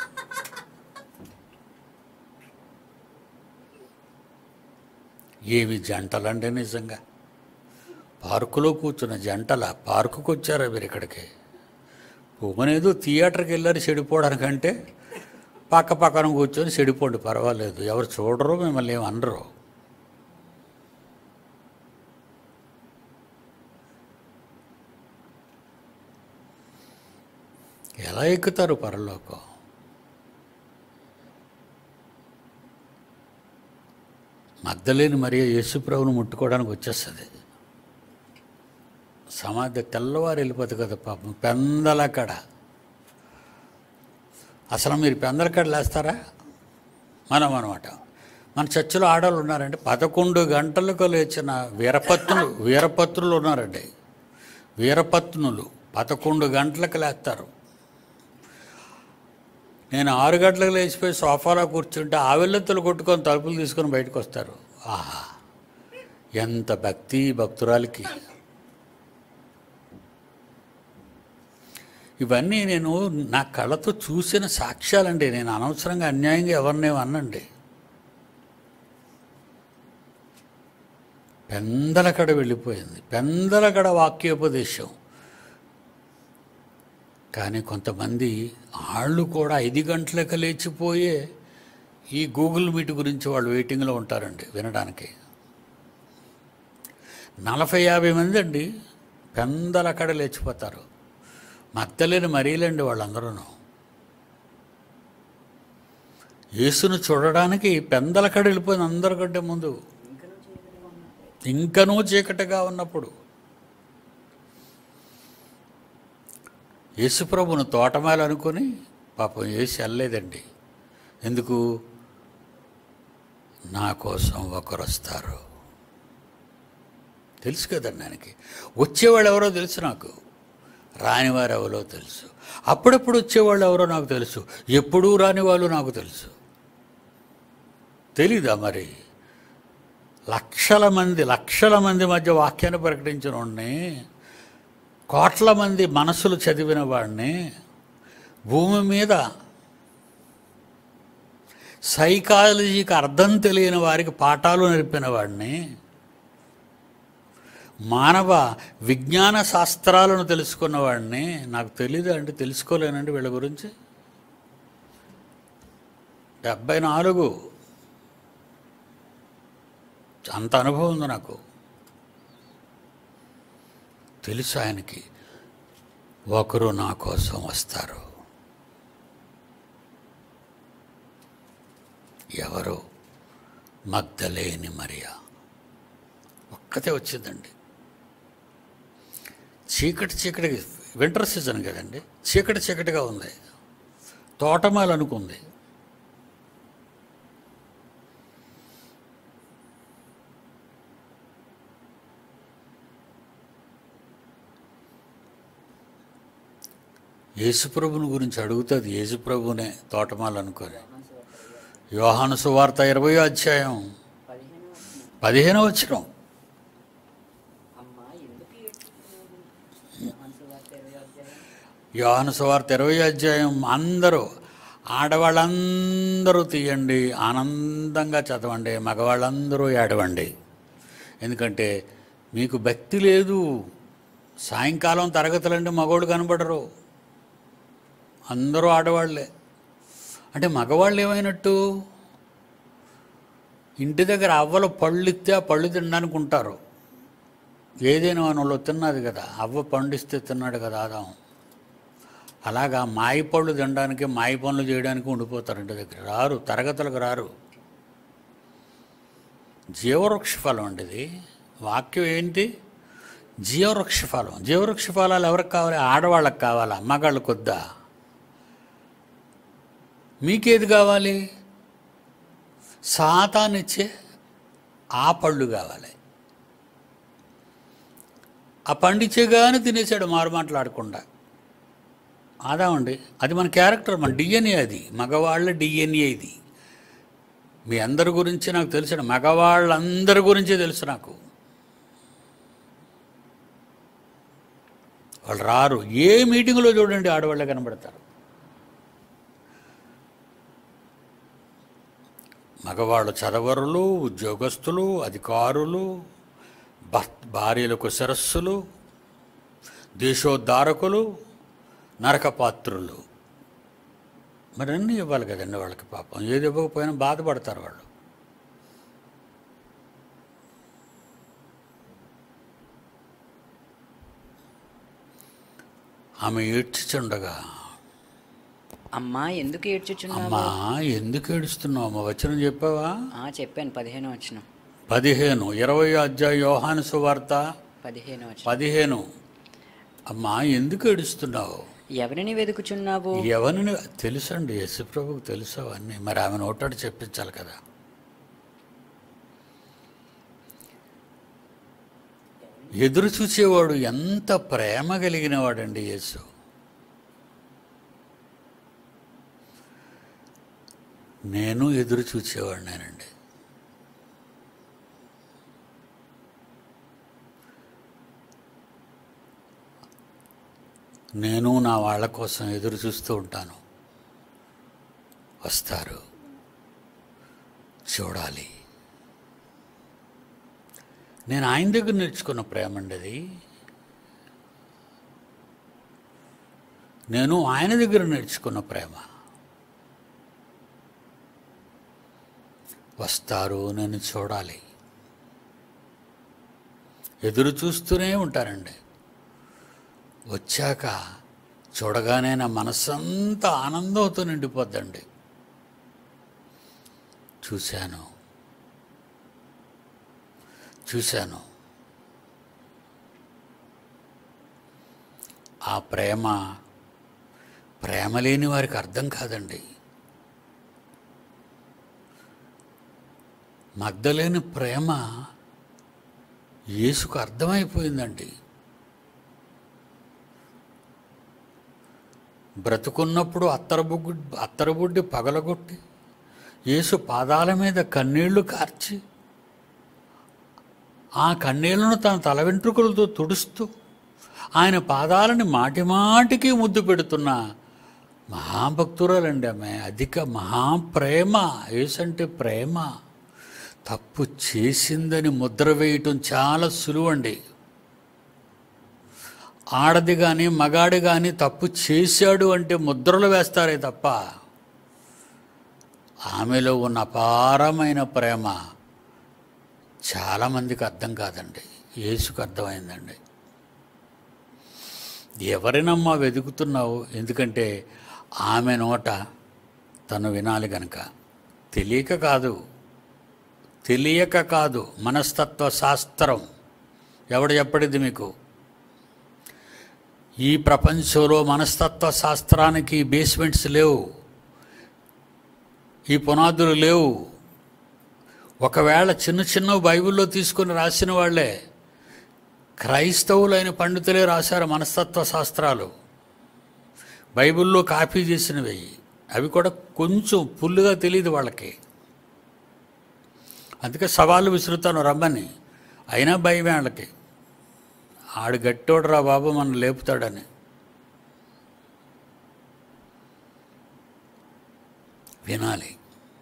ఏవి జంటలండి నిజంగా పార్కులో కూర్చున్న జంటల పార్కుకు వచ్చారా మీరు ఇక్కడికి పోనేదో థియేటర్కి వెళ్ళారు చెడిపోవడానికంటే పక్క పక్కన కూర్చొని చెడిపోండి పర్వాలేదు ఎవరు చూడరు మిమ్మల్ని ఏమి అనరు ఎలా ఎక్కుతారు పరలోకం మద్దలేని మరియ యేసుప్రభుని ముట్టుకోవడానికి వచ్చేస్తుంది సమాధి తెల్లవారు వెళ్ళిపోతుంది కదా పాపం పెందలకడ అసలు మీరు పెందలకడ లేస్తారా మనం అనమాట మన చర్చిలో ఆడవాళ్ళు ఉన్నారండి పదకొండు గంటలకు లేచిన వీరపత్నులు వీరపత్నులు ఉన్నారండి వీరపత్నులు పదకొండు గంటలకు లేస్తారు నేను ఆరు గంటలకు లేచిపోయి సోఫాలో కూర్చుంటే ఆవిళ్ళెత్తులు కొట్టుకొని తలుపులు తీసుకొని బయటకు వస్తారు ఆహా ఎంత భక్తి భక్తురాలికి ఇవన్నీ నేను నా కళ్ళతో చూసిన సాక్ష్యాలండి నేను అనవసరంగా అన్యాయంగా ఎవరినేమో అన్నండి పెందలకడ వెళ్ళిపోయింది పెందలకడ వాక్యోపదేశం కానీ కొంతమంది వాళ్ళు కూడా ఐదు గంటలకు లేచిపోయే ఈ గూగుల్ మీట్ గురించి వాళ్ళు వెయిటింగ్లో ఉంటారండి వినడానికి నలభై యాభై మంది అండి పెందలకడ లేచిపోతారు మత్తలేని మరీలండి వాళ్ళందరూ యేసును చూడడానికి పెందలకడ వెళ్ళిపోయింది అందరికంటే ముందు ఇంకనూ చీకటిగా ఉన్నప్పుడు యేసుప్రభును తోటమాల అనుకొని పాపం వేసి వెళ్ళలేదండి ఎందుకు నా కోసం ఒకరు వస్తారు తెలుసు కదండి ఆయనకి వచ్చేవాళ్ళు ఎవరో తెలుసు నాకు రానివారు ఎవరో తెలుసు అప్పుడప్పుడు వచ్చేవాళ్ళు ఎవరో నాకు తెలుసు ఎప్పుడూ రాని వాళ్ళు నాకు తెలుసు తెలీదా మరి లక్షల మంది లక్షల మంది మధ్య వాక్యాన్ని ప్రకటించిన వాడిని కోట్ల మంది మనసులు చదివిన వాడిని భూమి మీద సైకాలజీకి అర్థం తెలియని వారికి పాఠాలు నేర్పిన వాడిని మానవ విజ్ఞాన శాస్త్రాలను తెలుసుకున్న వాడిని నాకు తెలీదు అంటే తెలుసుకోలేనండి వీళ్ళ గురించి డెబ్బై నాలుగు అంత అనుభవం ఉంది నాకు తెలుసు ఆయనకి ఒకరు నా కోసం వస్తారు ఎవరు మగ్ధలేని మరియా ఒక్కతే వచ్చిందండి చీకటి చీకటి వింటర్ సీజన్ కదండి చీకటి చీకటిగా ఉంది తోటమాలు అనుకుంది యేసుప్రభుని గురించి అడుగుతుంది యేసుప్రభునే తోటమాలు అనుకొని యోహాను సువార్త ఇరవై అధ్యాయం పదిహేను వచ్చిన యోహాను సువార్త ఇరవై అధ్యాయం అందరూ ఆడవాళ్ళందరూ తీయండి ఆనందంగా చదవండి మగవాళ్ళందరూ ఏడవండి ఎందుకంటే మీకు భక్తి లేదు సాయంకాలం తరగతులంటే మగవాళ్ళు కనబడరు అందరూ ఆడవాళ్లే అంటే మగవాళ్ళు ఏమైనట్టు ఇంటి దగ్గర అవ్వలు పళ్ళు ఇస్తే ఆ పళ్ళు తినడానికి ఉంటారు ఏదైనా వాళ్ళు తిన్నది కదా అవ్వ పండిస్తే తిన్నాడు కదా ఆదాం అలాగా మాయి పళ్ళు తినడానికి మాయి పనులు చేయడానికి ఉండిపోతారు ఇంటి దగ్గర రారు తరగతులకు రారు జీవవృక్ష ఫలం అండి ఇది వాక్యం ఏంటి జీవవృక్ష ఫలం జీవవృక్ష ఫలాలు ఎవరికి కావాలి ఆడవాళ్ళకి కావాలా మగాళ్ళకు వద్దా మీకేది కావాలి సాతానిచ్చే ఆ పళ్ళు కావాలి ఆ పండిచ్చేగానే తినేసాడు మారు మాట్లాడకుండా అదామండి అది మన క్యారెక్టర్ మన డిఎన్ఏ అది మగవాళ్ళ డిఎన్ఏ ఇది మీ అందరి గురించి నాకు తెలుసు మగవాళ్ళందరి గురించి తెలుసు నాకు వాళ్ళు రారు ఏ మీటింగ్లో చూడండి ఆడవాళ్ళే కనబడతారు మగవాళ్ళు చదవరులు ఉద్యోగస్తులు అధికారులు భర్త భార్యలకు శిరస్సులు దేశోద్ధారకులు నరకపాత్రులు మరి అన్నీ ఇవ్వాలి కదండి వాళ్ళకి పాపం ఏది ఇవ్వకపోయినా బాధపడతారు వాళ్ళు ఆమె ఏడ్చిచుండగా అమ్మా ఎందుకు ఏడ్చుచున్నావు అమ్మా ఎందుకు ఏడుస్తున్నావు అమ్మ వచనం చెప్పావా ఆ చెప్పాను పదిహేను వచ్చిన పదిహేను ఇరవై అధ్యాయ యోహాను సువార్త పదిహేను వచ్చిన పదిహేను అమ్మా ఎందుకు ఏడుస్తున్నావు ఎవరిని వెతుకుచున్నావు ఎవరిని తెలుసండి యశుప్రభుకు తెలుసు అవన్నీ మరి ఆమె నోటాడు చెప్పించాలి కదా ఎదురు చూసేవాడు ఎంత ప్రేమ కలిగిన వాడండి యేసు నేను ఎదురు చూసేవాడినేనండి నేను నా వాళ్ళ కోసం ఎదురు చూస్తూ ఉంటాను వస్తారు చూడాలి నేను ఆయన దగ్గర నేర్చుకున్న ప్రేమ అండి అది నేను ఆయన దగ్గర నేర్చుకున్న ప్రేమ వస్తారు నేను చూడాలి ఎదురు చూస్తూనే ఉంటారండి వచ్చాక చూడగానే నా మనసంతా ఆనందంతో నిండిపోద్దండి చూశాను చూశాను ఆ ప్రేమ ప్రేమ లేని వారికి అర్థం కాదండి మగ్ధలేని ప్రేమ యేసుకు అర్థమైపోయిందండి బ్రతుకున్నప్పుడు అత్తరబుగ్గు అత్తరబుడ్డి పగలగొట్టి యేసు పాదాల మీద కన్నీళ్లు కార్చి ఆ కన్నీళ్లను తన తల వెంట్రుకలతో తుడుస్తూ ఆయన పాదాలని మాటి మాటికి ముద్దు పెడుతున్న మహాభక్తురాలండి ఆమె అధిక మహాప్రేమ యేసంటే ప్రేమ తప్పు చేసిందని ముద్ర వేయటం చాలా సులువండి ఆడది కానీ మగాడి కానీ తప్పు చేశాడు అంటే ముద్రలు వేస్తారే తప్ప ఆమెలో ఉన్న అపారమైన ప్రేమ చాలామందికి అర్థం కాదండి యేసుకు అర్థమైందండి ఎవరినమ్మా వెతుకుతున్నావు ఎందుకంటే ఆమె నోట తను వినాలి గనక తెలియక కాదు తెలియక కాదు మనస్తత్వ శాస్త్రం ఎవడు చెప్పడిది మీకు ఈ ప్రపంచంలో మనస్తత్వ శాస్త్రానికి బేస్మెంట్స్ లేవు ఈ పునాదులు లేవు ఒకవేళ చిన్న చిన్న బైబిల్లో తీసుకొని రాసిన వాళ్ళే క్రైస్తవులైన పండితులే రాశారు మనస్తత్వ శాస్త్రాలు బైబిల్లో కాపీ చేసినవి అవి కూడా కొంచెం పుల్లుగా తెలియదు వాళ్ళకి అందుకే సవాళ్ళు విసురుతాను రమ్మని అయినా భయం వాళ్ళకి ఆడు గట్టోడురా బాబు మనం లేపుతాడని వినాలి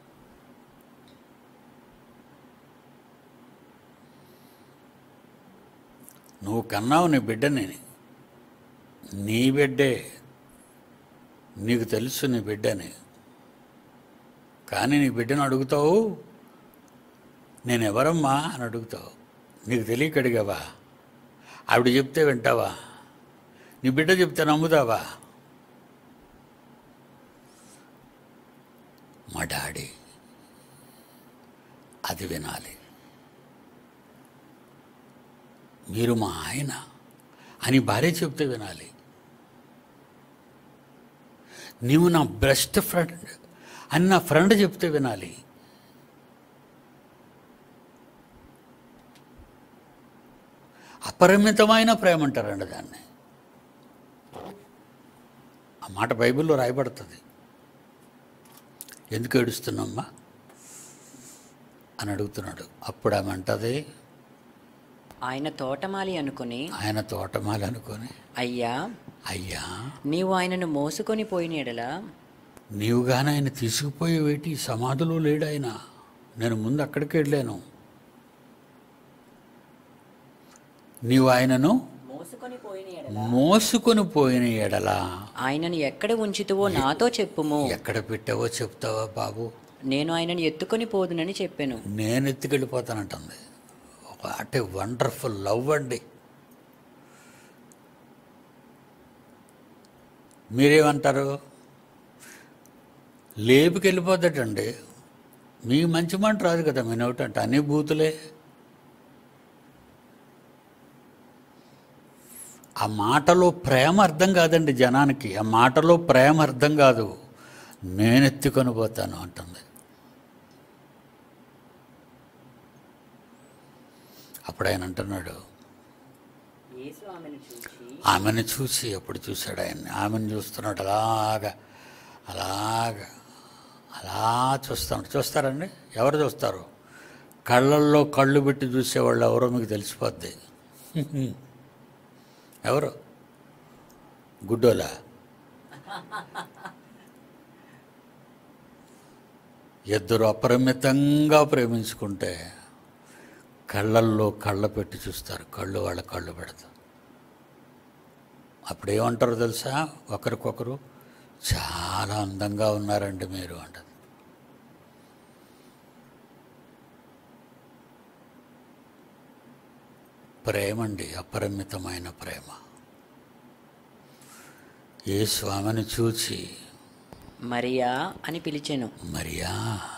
నువ్వు కన్నావు నీ బిడ్డని నీ బిడ్డే నీకు తెలుసు నీ బిడ్డని కానీ నీ బిడ్డను అడుగుతావు నేను ఎవరమ్మా అని అడుగుతావు నీకు తెలియక అడిగావా ఆవిడ చెప్తే వింటావా నీ బిడ్డ చెప్తే నమ్ముతావా మా డాడీ అది వినాలి మీరు మా ఆయన అని భార్య చెప్తే వినాలి నీవు నా బెస్ట్ ఫ్రెండ్ అని నా ఫ్రెండ్ చెప్తే వినాలి అపరిమితమైన ప్రేమ అంటారండి దాన్ని ఆ మాట బైబిల్లో రాయబడుతుంది ఎందుకు ఏడుస్తున్నామ్మా అని అడుగుతున్నాడు అప్పుడు ఆమె అంటది ఆయన తోటమాలి అనుకుని ఆయన తోటమాలి అనుకొని అయ్యా అయ్యా నీవు ఆయనను మోసుకొని పోయిన ఎడల నీవు కానీ ఆయన తీసుకుపోయేవేటి సమాధిలో లేడు ఆయన నేను ముందు అక్కడికి వెళ్ళాను నీవు ఆయనను మోసుకొని పోయిన ఎడల మోసుకొని పోయిన ఎడల ఆయనను ఎక్కడ ఉంచితువో నాతో చెప్పుము ఎక్కడ పెట్టావో చెప్తావా బాబు నేను ఆయనను ఎత్తుకొని పోదునని చెప్పాను నేను ఎత్తుకెళ్ళిపోతానంటుంది వాట్ ఏ వండర్ఫుల్ లవ్ అండి మీరేమంటారు లేపుకెళ్ళిపోతాడండి మీ మంచి మాట రాదు కదా మీ నోటంటే అన్ని బూతులే ఆ మాటలో ప్రేమ అర్థం కాదండి జనానికి ఆ మాటలో ప్రేమ అర్థం కాదు నేను ఎత్తుకొని పోతాను అంటుంది అప్పుడు ఆయన అంటున్నాడు ఆమెను చూసి అప్పుడు చూశాడు ఆయన ఆమెను చూస్తున్నాడు అలాగా అలాగా అలా చూస్తున్నాడు చూస్తారండి ఎవరు చూస్తారు కళ్ళల్లో కళ్ళు పెట్టి చూసేవాళ్ళు ఎవరో మీకు తెలిసిపోద్ది ఎవరు గుడ్డోలా ఇద్దరు అపరిమితంగా ప్రేమించుకుంటే కళ్ళల్లో కళ్ళ పెట్టి చూస్తారు కళ్ళు వాళ్ళ కళ్ళు పెడతారు అప్పుడు ఏమంటారు తెలుసా ఒకరికొకరు చాలా అందంగా ఉన్నారండి మీరు అంటారు ప్రేమ అండి అపరిమితమైన ప్రేమ ఏ స్వామిని చూచి మరియా అని పిలిచెను మరియా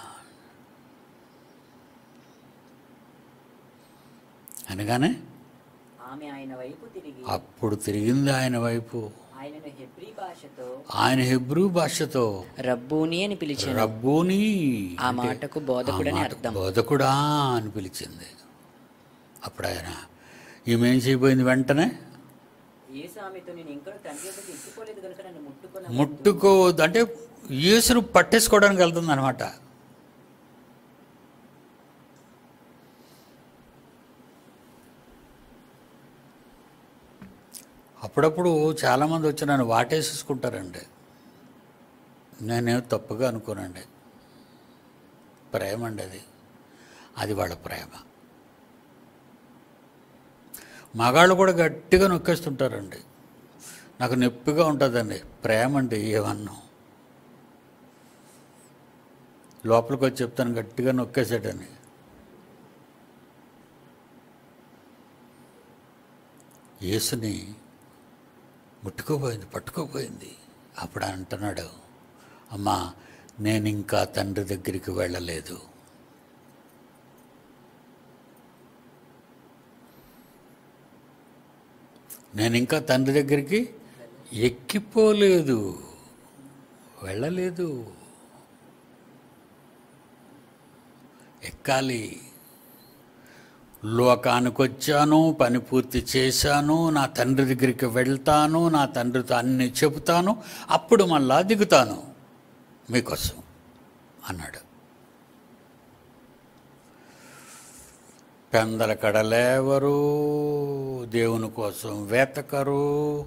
అనగానే ఆమె ఆయన వైపు తిరిగి అప్పుడు తిరిగింది ఆయన వైపు ఆయనను హెబ్రీ భాషతో ఆయన హెబ్రూ భాషతో రబ్బూని అని పిలిచెను రబ్బూని ఆ అంటే మాటకు బోధకుడని ఆ మాట అర్థం. బోధకుడా అని పిలిచింది అప్పుడు ఆయన ఈమె ఏం చేయబోయింది వెంటనే ఏ స్వామితో నేను ఇంకా తండ్రి యొక్క తీసుకోలేదు కనుక నన్ను ముట్టుకున్న ముట్టుకోవద్దు అంటే యేసును పట్టేసుకోవడానికి వెళ్తుంది అనమాట అప్పుడప్పుడు చాలామంది వచ్చి నన్ను వాటేసేసుకుంటారండి నేనేం తప్పుగా అనుకోనండి ప్రేమ అండి అది అది వాళ్ళ ప్రేమ మగాళ్ళు కూడా గట్టిగా నొక్కేస్తుంటారండి నాకు నొప్పిగా ఉంటుందండి ప్రేమ అంటే ఏమన్నా లోపలికి వచ్చి చెప్తాను గట్టిగా నొక్కేసాడని యేసుని ముట్టుకోపోయింది పట్టుకోపోయింది అప్పుడు ఆయన అంటున్నాడు అమ్మా నేను ఇంకా తండ్రి దగ్గరికి వెళ్ళలేదు నేను ఇంకా తండ్రి దగ్గరికి ఎక్కిపోలేదు వెళ్ళలేదు ఎక్కాలి లోకానికి వచ్చాను పని పూర్తి చేశాను నా తండ్రి దగ్గరికి వెళ్తాను నా తండ్రితో అన్ని చెబుతాను అప్పుడు మళ్ళా దిగుతాను మీకోసం అన్నాడు పెందల కడలేవరు దేవుని కోసం వెతకరు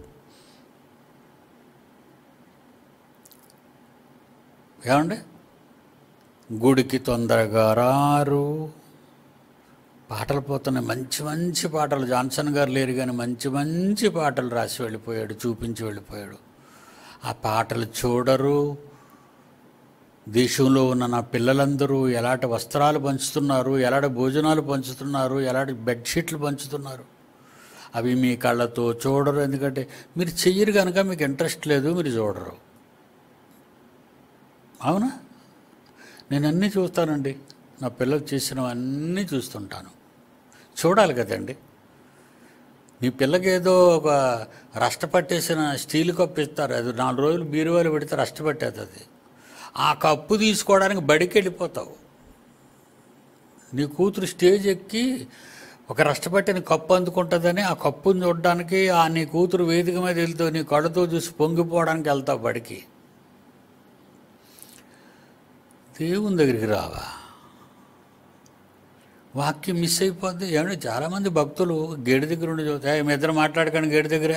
ఏమండి గుడికి తొందరగా రారు పాటలు పోతున్నాయి మంచి మంచి పాటలు జాన్సన్ గారు లేరు కానీ మంచి మంచి పాటలు రాసి వెళ్ళిపోయాడు చూపించి వెళ్ళిపోయాడు ఆ పాటలు చూడరు దేశంలో ఉన్న నా పిల్లలందరూ ఎలాంటి వస్త్రాలు పంచుతున్నారు ఎలాంటి భోజనాలు పంచుతున్నారు ఎలాంటి బెడ్షీట్లు పంచుతున్నారు అవి మీ కళ్ళతో చూడరు ఎందుకంటే మీరు చెయ్యరు కనుక మీకు ఇంట్రెస్ట్ లేదు మీరు చూడరు అవునా నేను అన్నీ చూస్తానండి నా పిల్లలు చేసినవన్నీ చూస్తుంటాను చూడాలి కదండి నీ పిల్లకి ఏదో ఒక రష్ట పట్టేసిన స్టీల్ కప్పు ఇస్తారు అది నాలుగు రోజులు బీరువాలు పెడితే రష్ట పట్టేస్తుంది ఆ కప్పు తీసుకోవడానికి బడికి వెళ్ళిపోతావు నీ కూతురు స్టేజ్ ఎక్కి ఒక రష్టపట్టిన కప్పు అందుకుంటుందని ఆ కప్పుని చూడడానికి ఆ నీ కూతురు వేదిక మీద వెళ్తూ నీ కళ్ళతో చూసి పొంగిపోవడానికి వెళ్తావు బడికి దేవుని దగ్గరికి రావా వాక్యం మిస్ అయిపోద్ది ఏమంటే చాలామంది భక్తులు గేడి దగ్గర ఉండి చూస్తాయి మీ ఇద్దరు మాట్లాడకండి గేడి దగ్గరే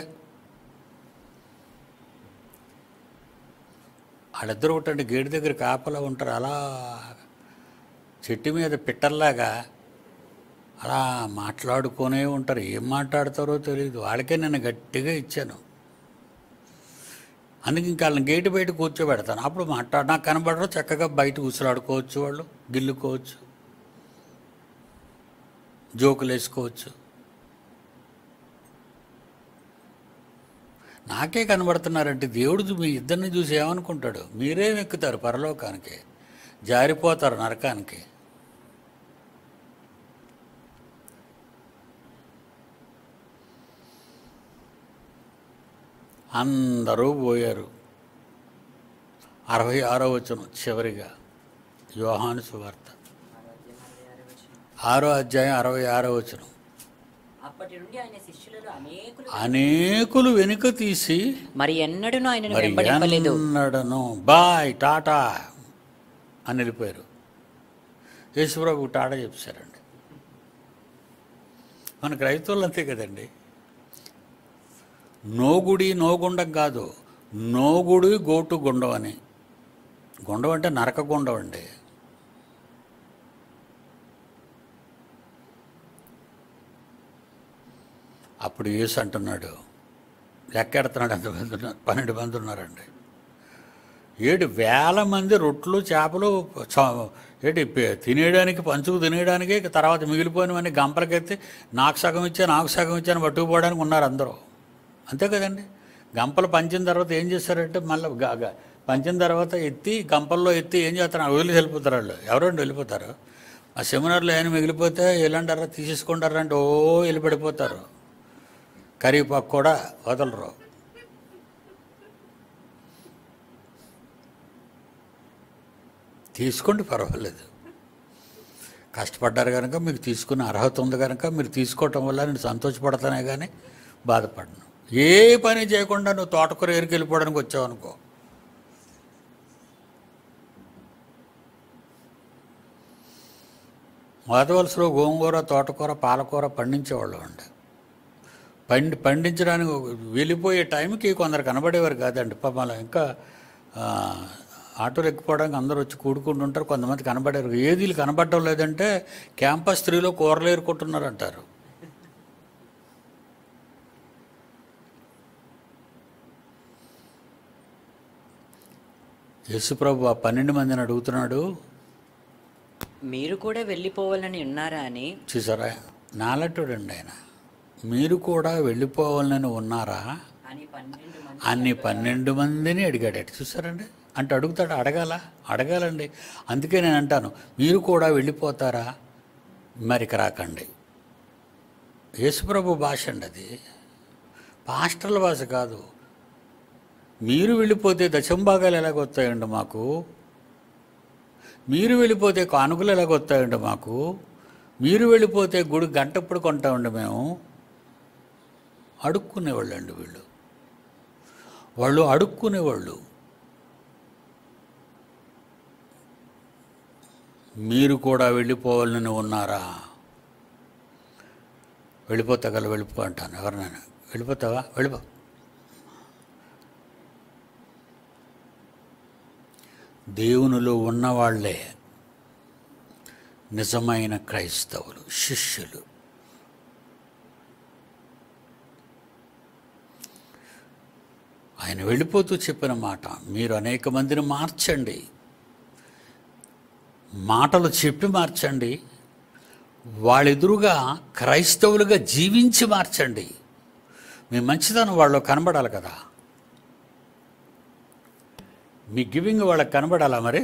వాళ్ళిద్దరు ఒకటండి గేడి దగ్గర కాపలా ఉంటారు అలా చెట్టు మీద పిట్టల్లాగా అలా మాట్లాడుకునే ఉంటారు ఏం మాట్లాడతారో తెలియదు వాళ్ళకే నేను గట్టిగా ఇచ్చాను అందుకే ఇంకా వాళ్ళని గేటు బయట కూర్చోబెడతాను అప్పుడు మాట్లాడు నాకు కనబడరు చక్కగా బయట కూర్చోలాడుకోవచ్చు వాళ్ళు గిల్లుకోవచ్చు జోకులు వేసుకోవచ్చు నాకే కనబడుతున్నారంటే దేవుడు మీ ఇద్దరిని చూసి ఏమనుకుంటాడు మీరేం ఎక్కుతారు పరలోకానికి జారిపోతారు నరకానికి అందరూ పోయారు అరవై ఆరో వచనం చివరిగా యోహాను సువార్త ఆరో అధ్యాయం అరవై ఆరో వచనం అప్పటి నుండి ఆయన శిష్యులలో అనేకులు అనేకులు వెనుక తీసి మరి ఎన్నడూను ఆయనను మరి వెంబడింపలేదు ఎన్నడను బాయ్ టాటా అని వెళ్ళిపోయారు యేసుప్రభు టాటా చెప్పారండి మన క్రైస్తవులు అంతే కదండి నోగుడి నోగుండం కాదు నోగుడి గోటు గుండం అని గుండం అంటే నరక గుండం అండి అప్పుడు యేసు అంటున్నాడు లెక్కెడుతున్నాడు ఎంతమంది ఉన్నారు పన్నెండు మంది ఉన్నారండి ఏడు వేల మంది రొట్లు చేపలు చ- ఏంటి పే- తినేయడానికి పంచుకు తినేయడానికి తర్వాత మిగిలిపోయినవన్నీ గంపలకెత్తి నాకు సగం ఇచ్చా నాకు సగం ఇచ్చాను పట్టుకుపోవడానికి ఉన్నారు అందరూ అంతే కదండి గంపలు పంచిన తర్వాత ఏం చేస్తారంటే మళ్ళీ గ- గ- పంచిన తర్వాత ఎత్తి గంపల్లో ఎత్తి ఏం చేస్తారు వదిలి వెళ్ళిపోతారు వాళ్ళు ఎవరండి వెళ్ళిపోతారు ఆ సెమినార్లో ఏమైనా మిగిలిపోతే ఎలాంటారా తీసేసుకుంటారా అంటే ఓ వెళ్ళిపడిపోతారు కరివేపాకు కూడా వదలరు తీసుకోండి పర్వాలేదు కష్టపడ్డారు కనుక మీకు తీసుకునే అర్హత ఉంది కనుక మీరు తీసుకోవటం వల్ల నేను సంతోషపడతానే కానీ బాధపడను ఏ పని చేయకుండా నువ్వు తోటకూర ఏరికి వెళ్ళిపోవడానికి వచ్చావు అనుకో మాధవలసలో గోంగూర తోటకూర పాలకూర పండించేవాళ్ళు అండి పండి పండించడానికి వెళ్ళిపోయే టైంకి కొందరు కనబడేవారు కాదండి పాపం అలా ఇంకా ఆ, ఆటోలు ఎక్కిపోవడానికి అందరూ వచ్చి కూడుకుంటుంటారు కొంతమంది కనబడారు ఏది వీళ్ళు కనబడటం లేదంటే క్యాంపస్ త్రీలో కూరలు ఏరుకుంటున్నారు అంటారు యేసుప్రభు ఆ పన్నెండు మందిని అడుగుతున్నాడు మీరు కూడా వెళ్ళిపోవాలని ఉన్నారా అని చూసారా నాలట్టుడండి ఆయన మీరు కూడా వెళ్ళిపోవాలని ఉన్నారా అని పన్నెండు మంది అన్ని పన్నెండు మందిని అడిగాడట చూసారండి అంటే అడుగుతాడు అడగాల అడగాలండి అందుకే నేను అంటాను మీరు కూడా వెళ్ళిపోతారా మరికి రాకండి యేసుప్రభు భాష అండి అది పాస్టర్ల భాష కాదు మీరు వెళ్ళిపోతే దశంభాగాలు ఎలాగొస్తాయండి మాకు మీరు వెళ్ళిపోతే కానుకలు ఎలాగొస్తాయండి మాకు మీరు వెళ్ళిపోతే గుడి గంటప్పుడు కొంటామండి మేము అడుక్కునేవాళ్ళండి వీళ్ళు వాళ్ళు అడుక్కునేవాళ్ళు మీరు కూడా వెళ్ళిపోవాలని ఉన్నారా వెళ్ళిపోతా గల వెళ్ళిపో అంటాను ఎవరినైనా వెళ్ళిపోతావా వెళ్ళిపో దేవునిలో ఉన్నవాళ్లే నిజమైన క్రైస్తవులు శిష్యులు ఆయన వెళ్ళిపోతూ చెప్పిన మాట మీరు అనేక మందిని మార్చండి మాటలు చెప్పి మార్చండి వాళ్ళెదురుగా క్రైస్తవులుగా జీవించి మార్చండి మీ మంచితనం వాళ్ళు కనబడాలి కదా మీ గివింగ్ వాళ్ళకి కనబడాలా మరి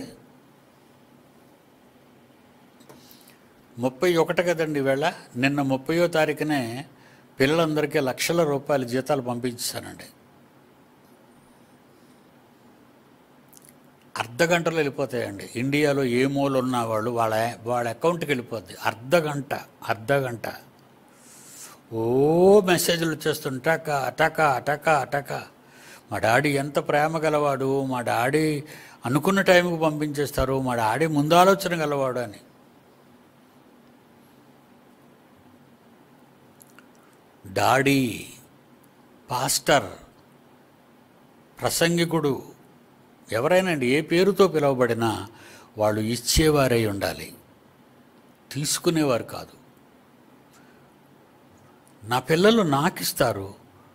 ముప్పై ఒకటి కదండి వేళ నిన్న ముప్పయో తారీఖునే పిల్లలందరికీ లక్షల రూపాయల జీతాలు పంపించానండి అర్ధ గంటలో వెళ్ళిపోతాయండి ఇండియాలో ఏ మూల ఉన్న వాళ్ళు వాళ్ళ వాళ్ళ అకౌంట్కి వెళ్ళిపోద్ది అర్ధ గంట అర్ధ గంట ఓ మెసేజ్లు వచ్చేస్తుంటే టక టక టక టక మా డాడీ ఎంత ప్రేమ గలవాడు మా డాడీ అనుకున్న టైంకి పంపించేస్తారు మా డాడీ ముందు ఆలోచన గలవాడు అని డాడీ పాస్టర్ ప్రసంగికుడు ఎవరైనా అండి ఏ పేరుతో పిలువబడినా వాళ్ళు ఇచ్చేవారై ఉండాలి తీసుకునేవారు కాదు నా పిల్లలు నాకిస్తారు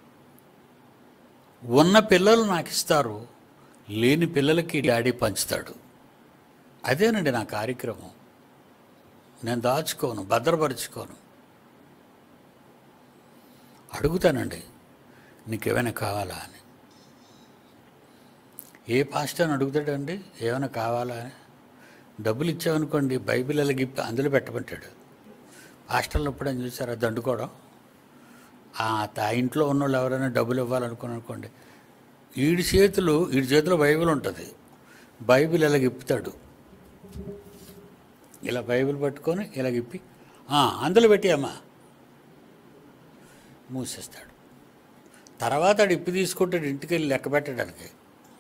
ఉన్న పిల్లలు నాకు ఇస్తారు లేని పిల్లలకి డాడీ పంచుతాడు అదేనండి నా కార్యక్రమం నేను దాచుకోను భద్రపరుచుకోను అడుగుతానండి నీకేమైనా కావాలా అని ఏ పాస్టర్ని అడుగుతాడండి ఏమైనా కావాలా అని డబ్బులు ఇచ్చామనుకోండి బైబిల్ అలాగే ఇప్పి అందులో పెట్టమంటాడు పాస్టర్లు ఎప్పుడైనా చూసారా దండుకోవడం ఆ తా ఇంట్లో ఉన్న వాళ్ళు ఎవరైనా డబ్బులు ఇవ్వాలనుకుని అనుకోండి ఈడి చేతులు ఈడి చేతిలో బైబిల్ ఉంటుంది బైబిల్ ఇలాగ ఇప్పుతాడు ఇలా బైబిల్ పట్టుకొని ఇలాగ ఇప్పి "ఆ, అందులో పెట్టి అమ్మా మూసేస్తాడు తర్వాత ఆడు ఇప్పి తీసుకుంటాడు ఇంటికి వెళ్ళి లెక్క పెట్టడానికి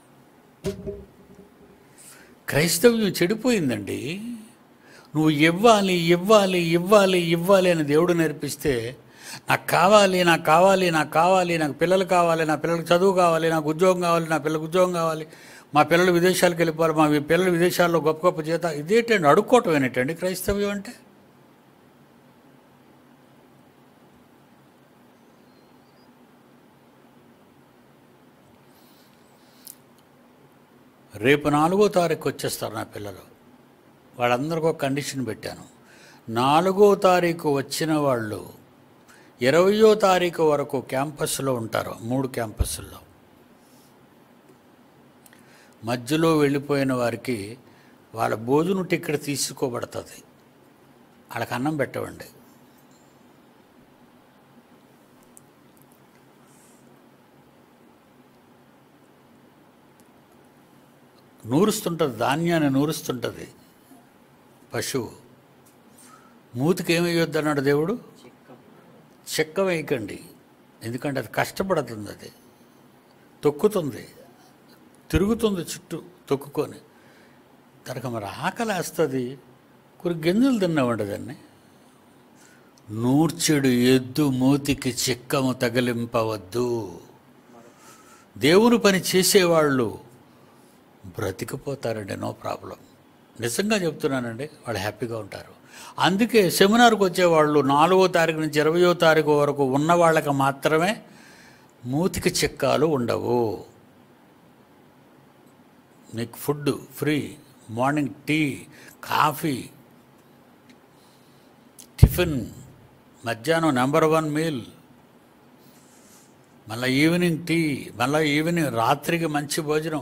క్రైస్తవ్యం చెడిపోయిందండి నువ్వు ఇవ్వాలి ఇవ్వాలి ఇవ్వాలి ఇవ్వాలి అని దేవుడు నేర్పిస్తే నాకు కావాలి నాకు కావాలి నాకు కావాలి నాకు పిల్లలు కావాలి నా పిల్లలకు చదువు కావాలి నాకు ఉద్యోగం కావాలి నా పిల్లలకు ఉద్యోగం కావాలి మా పిల్లలు విదేశాలకు వెళ్ళిపోవాలి మా పిల్లలు విదేశాల్లో గొప్ప గొప్ప జీత ఇదేంటండి అడుక్కోవటం ఏంటండి క్రైస్తవ్యం అంటే రేపు నాలుగో తారీఖు వచ్చేస్తారు నా పిల్లలు వాళ్ళందరికీ ఒక కండిషన్ పెట్టాను నాలుగో తారీఖు వచ్చిన వాళ్ళు ఇరవయో తారీఖు వరకు క్యాంపస్లో ఉంటారు మూడు క్యాంపస్ల్లో మధ్యలో వెళ్ళిపోయిన వారికి వాళ్ళ భోజనం టికెట్ తీసుకోబడుతుంది వాళ్ళకి అన్నం పెట్టవండి నూరుస్తుంటుంది ధాన్యాన్ని నూరుస్తుంటుంది పశువు మూతికి ఏమి వేయొద్దు అన్నాడు దేవుడు చిక్కం చెక్క వేయకండి ఎందుకంటే అది కష్టపడుతుంది అది తొక్కుతుంది తిరుగుతుంది చుట్టూ తొక్కుకొని దానికి మరి ఆకలి వేస్తుంది కొన్ని గింజలు తిన్నామండి దాన్ని నూర్చెడు ఎద్దు మూతికి చిక్కము తగిలింపవద్దు దేవుని పని చేసేవాళ్ళు బ్రతికిపోతారండి నో ప్రాబ్లం నిజంగా చెప్తున్నానండి వాళ్ళు హ్యాపీగా ఉంటారు అందుకే సెమినార్కి వచ్చేవాళ్ళు నాలుగో తారీఖు నుంచి ఇరవయో తారీఖు వరకు ఉన్న వాళ్ళకి మాత్రమే మూతికి చిక్కాలు ఉండవు మీకు food free morning tea coffee tiffin మధ్యాహ్నం నెంబర్ వన్ మీల్ మళ్ళీ ఈవినింగ్ టీ మళ్ళీ ఈవినింగ్ రాత్రికి మంచి భోజనం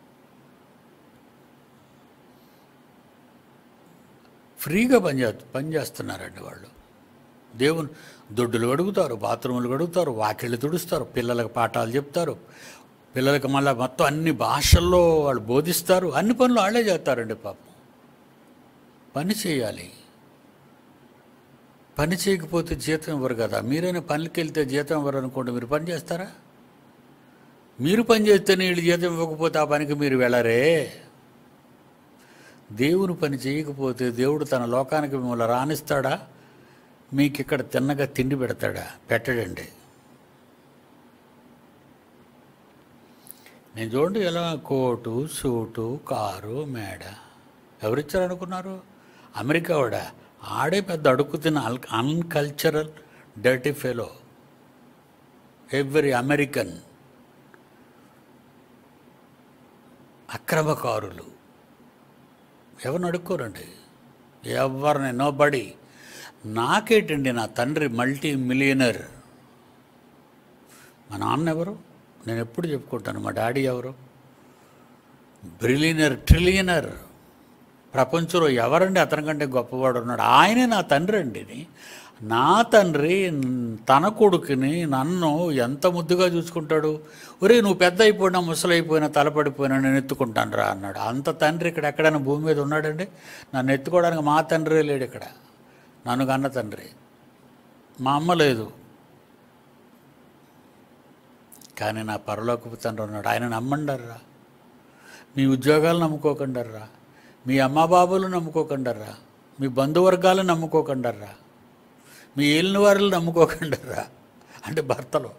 ఫ్రీగా పనిచే పనిచేస్తున్నారండి వాళ్ళు దేవుని దొడ్డులు గడుగుతారు బాత్రూములు గడుగుతారు వాకిళ్ళు తుడుస్తారు పిల్లలకు పాఠాలు చెప్తారు పిల్లలకు మళ్ళీ మొత్తం అన్ని భాషల్లో వాళ్ళు బోధిస్తారు అన్ని పనులు వాళ్ళే చేస్తారండి పాపం పని చేయాలి పని చేయకపోతే జీతం ఇవ్వరు కదా మీరైనా పనికి వెళ్తే జీతం ఇవ్వరు అనుకోండి మీరు పని చేస్తారా మీరు పని చేస్తేనే వీళ్ళు జీతం ఇవ్వకపోతే ఆ పనికి మీరు వెళ్ళరే దేవుని పని చేయకపోతే దేవుడు తన లోకానికి మిమ్మల్ని రాణిస్తాడా మీకు ఇక్కడ తిన్నగా తిండి పెడతాడా పెట్టడండి నేను చూడండి ఎలా కోటు సూటు కారు మేడ ఎవరిచ్చారు అనుకున్నారు అమెరికా వాడా ఆడే పెద్ద అడుగు తిన్న అల్ uncultural dirty fellow every American అక్రమకారులు ఎవరిని అడుక్కోరండి ఎవరిని నో బడి నాకేటండి నా తండ్రి మల్టీ మిలియనర్ మా నాన్న ఎవరు నేను ఎప్పుడు చెప్పుకుంటాను మా డాడీ ఎవరు బ్రిలియనర్ ట్రిలియనర్ ప్రపంచంలో ఎవరండి అతని కంటే గొప్పవాడు ఉన్నాడు ఆయనే నా తండ్రి అండి నా తండ్రి తన కొడుకుని నన్ను ఎంత ముద్దుగా చూసుకుంటాడు ఒరే నువ్వు పెద్ద అయిపోయినా ముసలైపోయినా తలపడిపోయినా నేను ఎత్తుకుంటాను రా అన్నాడు అంత తండ్రి ఇక్కడ ఎక్కడైనా భూమి మీద ఉన్నాడండి నన్ను ఎత్తుకోవడానికి మా తండ్రి లేడు ఇక్కడ నన్ను కన్న తండ్రి మా అమ్మ లేదు కానీ నా పరలోకపు తండ్రి ఉన్నాడు ఆయన నమ్మండర్రా మీ ఉద్యోగాలు నమ్ముకోకండర్రా మీ అమ్మ బాబులు నమ్ముకోకండర్రా మీ బంధువర్గాలు నమ్ముకోకండర్రా మీ ఏలిన వారులు నమ్ముకోకండర్రా అంటే భర్తలు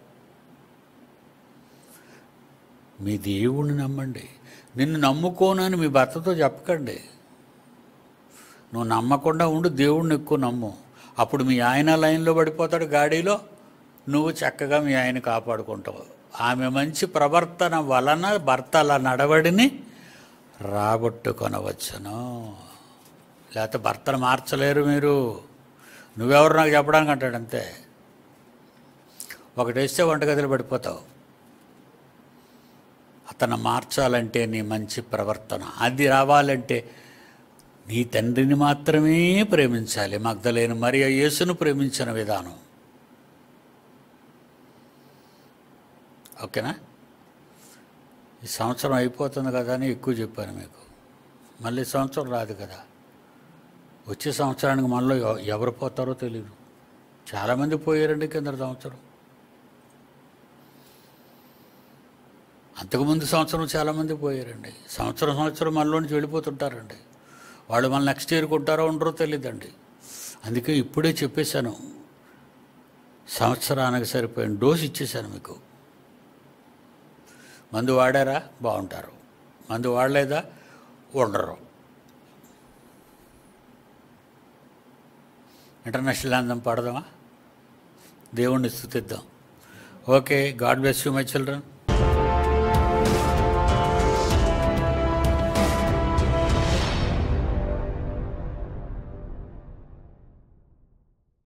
మీ దేవుణ్ణి నమ్మండి నిన్ను నమ్ముకోనని మీ భర్తతో చెప్పకండి నువ్వు నమ్మకుండా ఉండు దేవుణ్ణి ఎక్కువ నమ్ము అప్పుడు మీ ఆయన లైన్లో పడిపోతాడు గాడిలో నువ్వు చక్కగా మీ ఆయన కాపాడుకుంటావు ఆమె మంచి ప్రవర్తన వలన భర్తల నడవడిని రాబట్టుకొనవచ్చును లేకపోతే భర్తను మార్చలేరు మీరు నువ్వెవరు నాకు చెప్పడానికి అంటాడు అంతే ఒకటేస్తే వంటగదిలో పడిపోతావు అతను మార్చాలంటే నీ మంచి ప్రవర్తన అది రావాలంటే నీ తండ్రిని మాత్రమే ప్రేమించాలి మగ్ధలేని మరియ యేసును ప్రేమించిన విధానం ఓకేనా ఈ సంవత్సరం అయిపోతుంది కదా అని ఎక్కువ చెప్పాను మీకు మళ్ళీ సంవత్సరం రాదు కదా వచ్చే సంవత్సరానికి మనలో ఎవ- ఎవరు పోతారో తెలియదు చాలామంది పోయారండి కింద సంవత్సరం అంతకుముందు సంవత్సరం చాలామంది పోయారండి సంవత్సరం సంవత్సరం మనలో నుంచి వెళ్ళిపోతుంటారండి వాళ్ళు మళ్ళీ నెక్స్ట్ ఇయర్కి ఉంటారో ఉండరో తెలియదండి అందుకే ఇప్పుడే చెప్పేశాను సంవత్సరానికి సరిపోయిన డోసు ఇచ్చేసాను మీకు మందు వాడారా బాగుంటారు మందు వాడలేదా ఉండరు ఇంటర్నేషనల్ అందం పాడదామా దేవుణ్ణి స్థుతిద్దాం okay God bless you my children